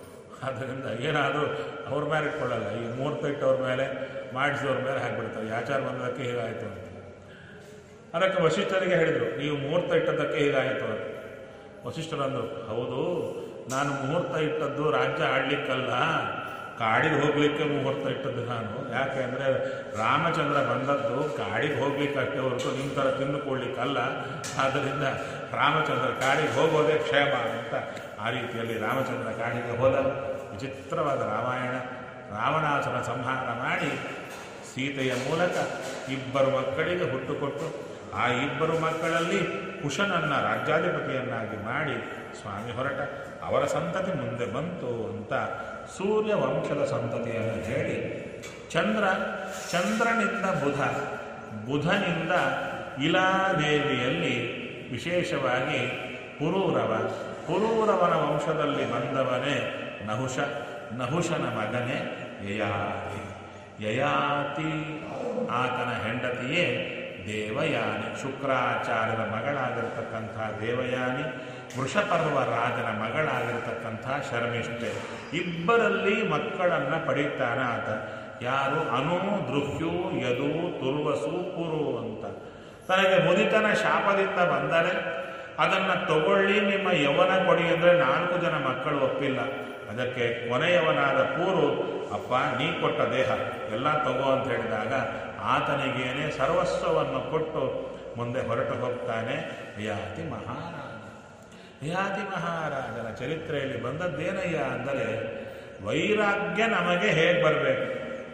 ಆದ್ದರಿಂದ ಏನಾದರೂ ಅವ್ರ ಮೇಲೆ ಇಟ್ಕೊಳ್ಳಲ್ಲ ಈ ಮುಹೂರ್ತ ಇಟ್ಟವ್ರ ಮೇಲೆ ಮಾಡಿಸಿದವ್ರ ಮೇಲೆ ಹಾಕ್ಬಿಡ್ತಾರೆ ಈ ಆಚಾರ ಬಂದದಕ್ಕೆ ಹೀಗಾಯಿತು ಅಂತ ಅದಕ್ಕೆ ವಶಿಷ್ಠರಿಗೆ ಹೇಳಿದರು ನೀವು ಮುಹೂರ್ತ ಇಟ್ಟದ್ದಕ್ಕೆ ಹೀಗಾಯಿತು ಅಂತ ವಶಿಷ್ಠರಂದರು ಹೌದು ನಾನು ಮುಹೂರ್ತ ಇಟ್ಟದ್ದು ರಾಜ್ಯ ಆಡ್ಲಿಕ್ಕಲ್ಲ ಕಾಡಿಗೆ ಹೋಗ್ಲಿಕ್ಕೆ ಮುಹೂರ್ತ ಇಟ್ಟದ್ದು ನಾನು ಯಾಕೆ ಅಂದರೆ ರಾಮಚಂದ್ರ ಬಂದದ್ದು ಕಾಡಿಗೆ ಹೋಗ್ಲಿಕ್ಕೆ ಅಷ್ಟೇ ಹೊರತು ನಿಮ್ಮ ಥರ ತಿಂದುಕೊಳ್ಳಿಕ್ಕಲ್ಲ ಆದ್ದರಿಂದ ರಾಮಚಂದ್ರ ಕಾಡಿಗೆ ಹೋಗೋದೇ ಕ್ಷೇಮ ಅಂತ ಆ ರೀತಿಯಲ್ಲಿ ರಾಮಚಂದ್ರ ಕಾಡಿಗೆ ಹೋದ ವಿಚಿತ್ರವಾದ ರಾಮಾಯಣ ರಾವಣಾಸುರ ಸಂಹಾರ ಮಾಡಿ ಸೀತೆಯ ಮೂಲಕ ಇಬ್ಬರು ಮಕ್ಕಳಿಗೆ ಹುಟ್ಟುಕೊಟ್ಟು ಆ ಇಬ್ಬರು ಮಕ್ಕಳಲ್ಲಿ ಕುಶನನ್ನ ರಾಜ್ಯಾಧಿಪತಿಯನ್ನಾಗಿ ಮಾಡಿ ಸ್ವಾಮಿ ಹೊರಟ ಅವರ ಸಂತತಿ ಮುಂದೆ ಬಂತು ಅಂತ ಸೂರ್ಯ ವಂಶದ ಸಂತತಿಯನ್ನು ಹೇಳಿ ಚಂದ್ರ ಚಂದ್ರನಿಂದ ಬುಧ ಬುಧನಿಂದ ಇಲಾದೇವಿಯಲ್ಲಿ ವಿಶೇಷವಾಗಿ ಪುರೂರವ ಪುರೂರವನ ವಂಶದಲ್ಲಿ ಬಂದವನೇ ನಹುಷ ನಹುಷನ ಮಗನೇ ಯಯಾತಿ ಯಯಾತಿ ಆತನ ಹೆಂಡತಿಯೇ ದೇವಯಾನಿ ಶುಕ್ರಾಚಾರ್ಯರ ಮಗಳಾಗಿರ್ತಕ್ಕಂಥ ದೇವಯಾನಿ ವೃಷಪರ್ವ ರಾಜನ ಮಗಳಾಗಿರ್ತಕ್ಕಂಥ ಶರ್ಮಿಷ್ಠೆ ಇಬ್ಬರಲ್ಲಿ ಮಕ್ಕಳನ್ನು ಪಡೀತಾನ ಆತ ಯಾರು ಅನು ದೃಹ್ಯು ಯದು ತುರ್ವಸು ಕುರು ಅಂತ ತನಗೆ ಮುದಿತನ ಶಾಪದಿಂದ ಬಂದರೆ ಅದನ್ನು ತಗೊಳ್ಳಿ ನಿಮ್ಮ ಯವನ ಕೊಡಿ ಅಂದರೆ ನಾಲ್ಕು ಜನ ಮಕ್ಕಳು ಒಪ್ಪಿಲ್ಲ ಅದಕ್ಕೆ ಕೊನೆಯವನಾದ ಪೂರು ಅಪ್ಪ ನೀ ಕೊಟ್ಟ ದೇಹ ಎಲ್ಲ ತಗೋ ಅಂತ ಹೇಳಿದಾಗ ಆತನಿಗೇನೆ ಸರ್ವಸ್ವವನ್ನು ಕೊಟ್ಟು ಮುಂದೆ ಹೊರಟು ಹೋಗ್ತಾನೆ ಯಯಾತಿ ಮಹಾರಾಜ ಯಯಾತಿ ಮಹಾರಾಜನ ಚರಿತ್ರೆಯಲ್ಲಿ ಬಂದದ್ದೇನಯ್ಯ ಅಂದರೆ ವೈರಾಗ್ಯ ನಮಗೆ ಹೇಗೆ ಬರಬೇಕು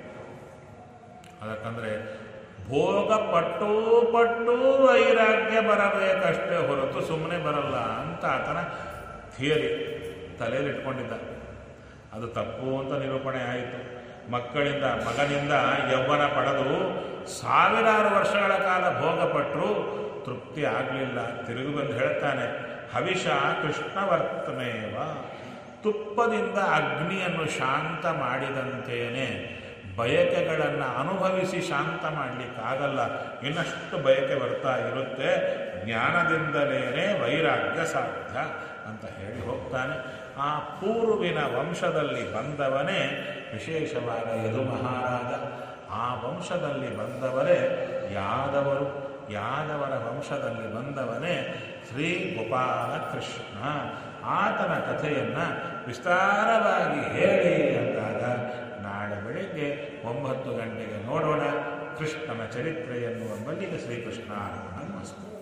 ಅದಕ್ಕಂದ್ರೆ ಭೋಗ ಪಟ್ಟು ಪಟ್ಟು ವೈರಾಗ್ಯ ಬರಬೇಕಷ್ಟೇ ಹೊರತು ಸುಮ್ಮನೆ ಬರಲ್ಲ ಅಂತ ಆತನ ಥಿಯರಿ ತಲೆಯಲ್ಲಿ ಇಟ್ಕೊಂಡಿದ್ದ ಅದು ತಪ್ಪು ಅಂತ ನಿರೂಪಣೆ ಆಯಿತು ಮಕ್ಕಳಿಂದ ಮಗನಿಂದ ಯೌವನ ಪಡೆದು ಸಾವಿರಾರು ವರ್ಷಗಳ ಕಾಲ ಭೋಗಪಟ್ಟರು ತೃಪ್ತಿ ಆಗಲಿಲ್ಲ ತಿರುಗಿ ಬಂದು ಹೇಳ್ತಾನೆ ಹವಿಷ ಕೃಷ್ಣವರ್ತಮೇವ ತುಪ್ಪದಿಂದ ಅಗ್ನಿಯನ್ನು ಶಾಂತ ಮಾಡಿದಂತೇನೆ ಬಯಕೆಗಳನ್ನು ಅನುಭವಿಸಿ ಶಾಂತ ಮಾಡಲಿಕ್ಕಾಗಲ್ಲ ಇನ್ನಷ್ಟು ಬಯಕೆ ಬರ್ತಾ ಇರುತ್ತೆ ಜ್ಞಾನದಿಂದಲೇ ವೈರಾಗ್ಯ ಸಾಧ್ಯ ಅಂತ ಹೇಳಿ ಹೋಗ್ತಾನೆ ಆ ಪೂರ್ವಿನ ವಂಶದಲ್ಲಿ ಬಂದವನೇ ವಿಶೇಷವಾದ ಯದು ಮಹಾರಾಜ ಆ ವಂಶದಲ್ಲಿ ಬಂದವರೇ ಯಾದವರು ಯಾದವರ ವಂಶದಲ್ಲಿ ಬಂದವನೇ ಶ್ರೀ ಗೋಪಾಲ ಕೃಷ್ಣ ಆತನ ಕಥೆಯನ್ನು ವಿಸ್ತಾರವಾಗಿ ಹೇಳಿ ಅಂದಾಗ ನಾಳೆ ಬೆಳಿಗ್ಗೆ ಒಂಬತ್ತು ಗಂಟೆಗೆ ನೋಡೋಣ ಕೃಷ್ಣನ ಚರಿತ್ರೆಯನ್ನು ಎಂಬಲ್ಲಿಗೆ ಶ್ರೀಕೃಷ್ಣ ನಮಸ್ಕಾರ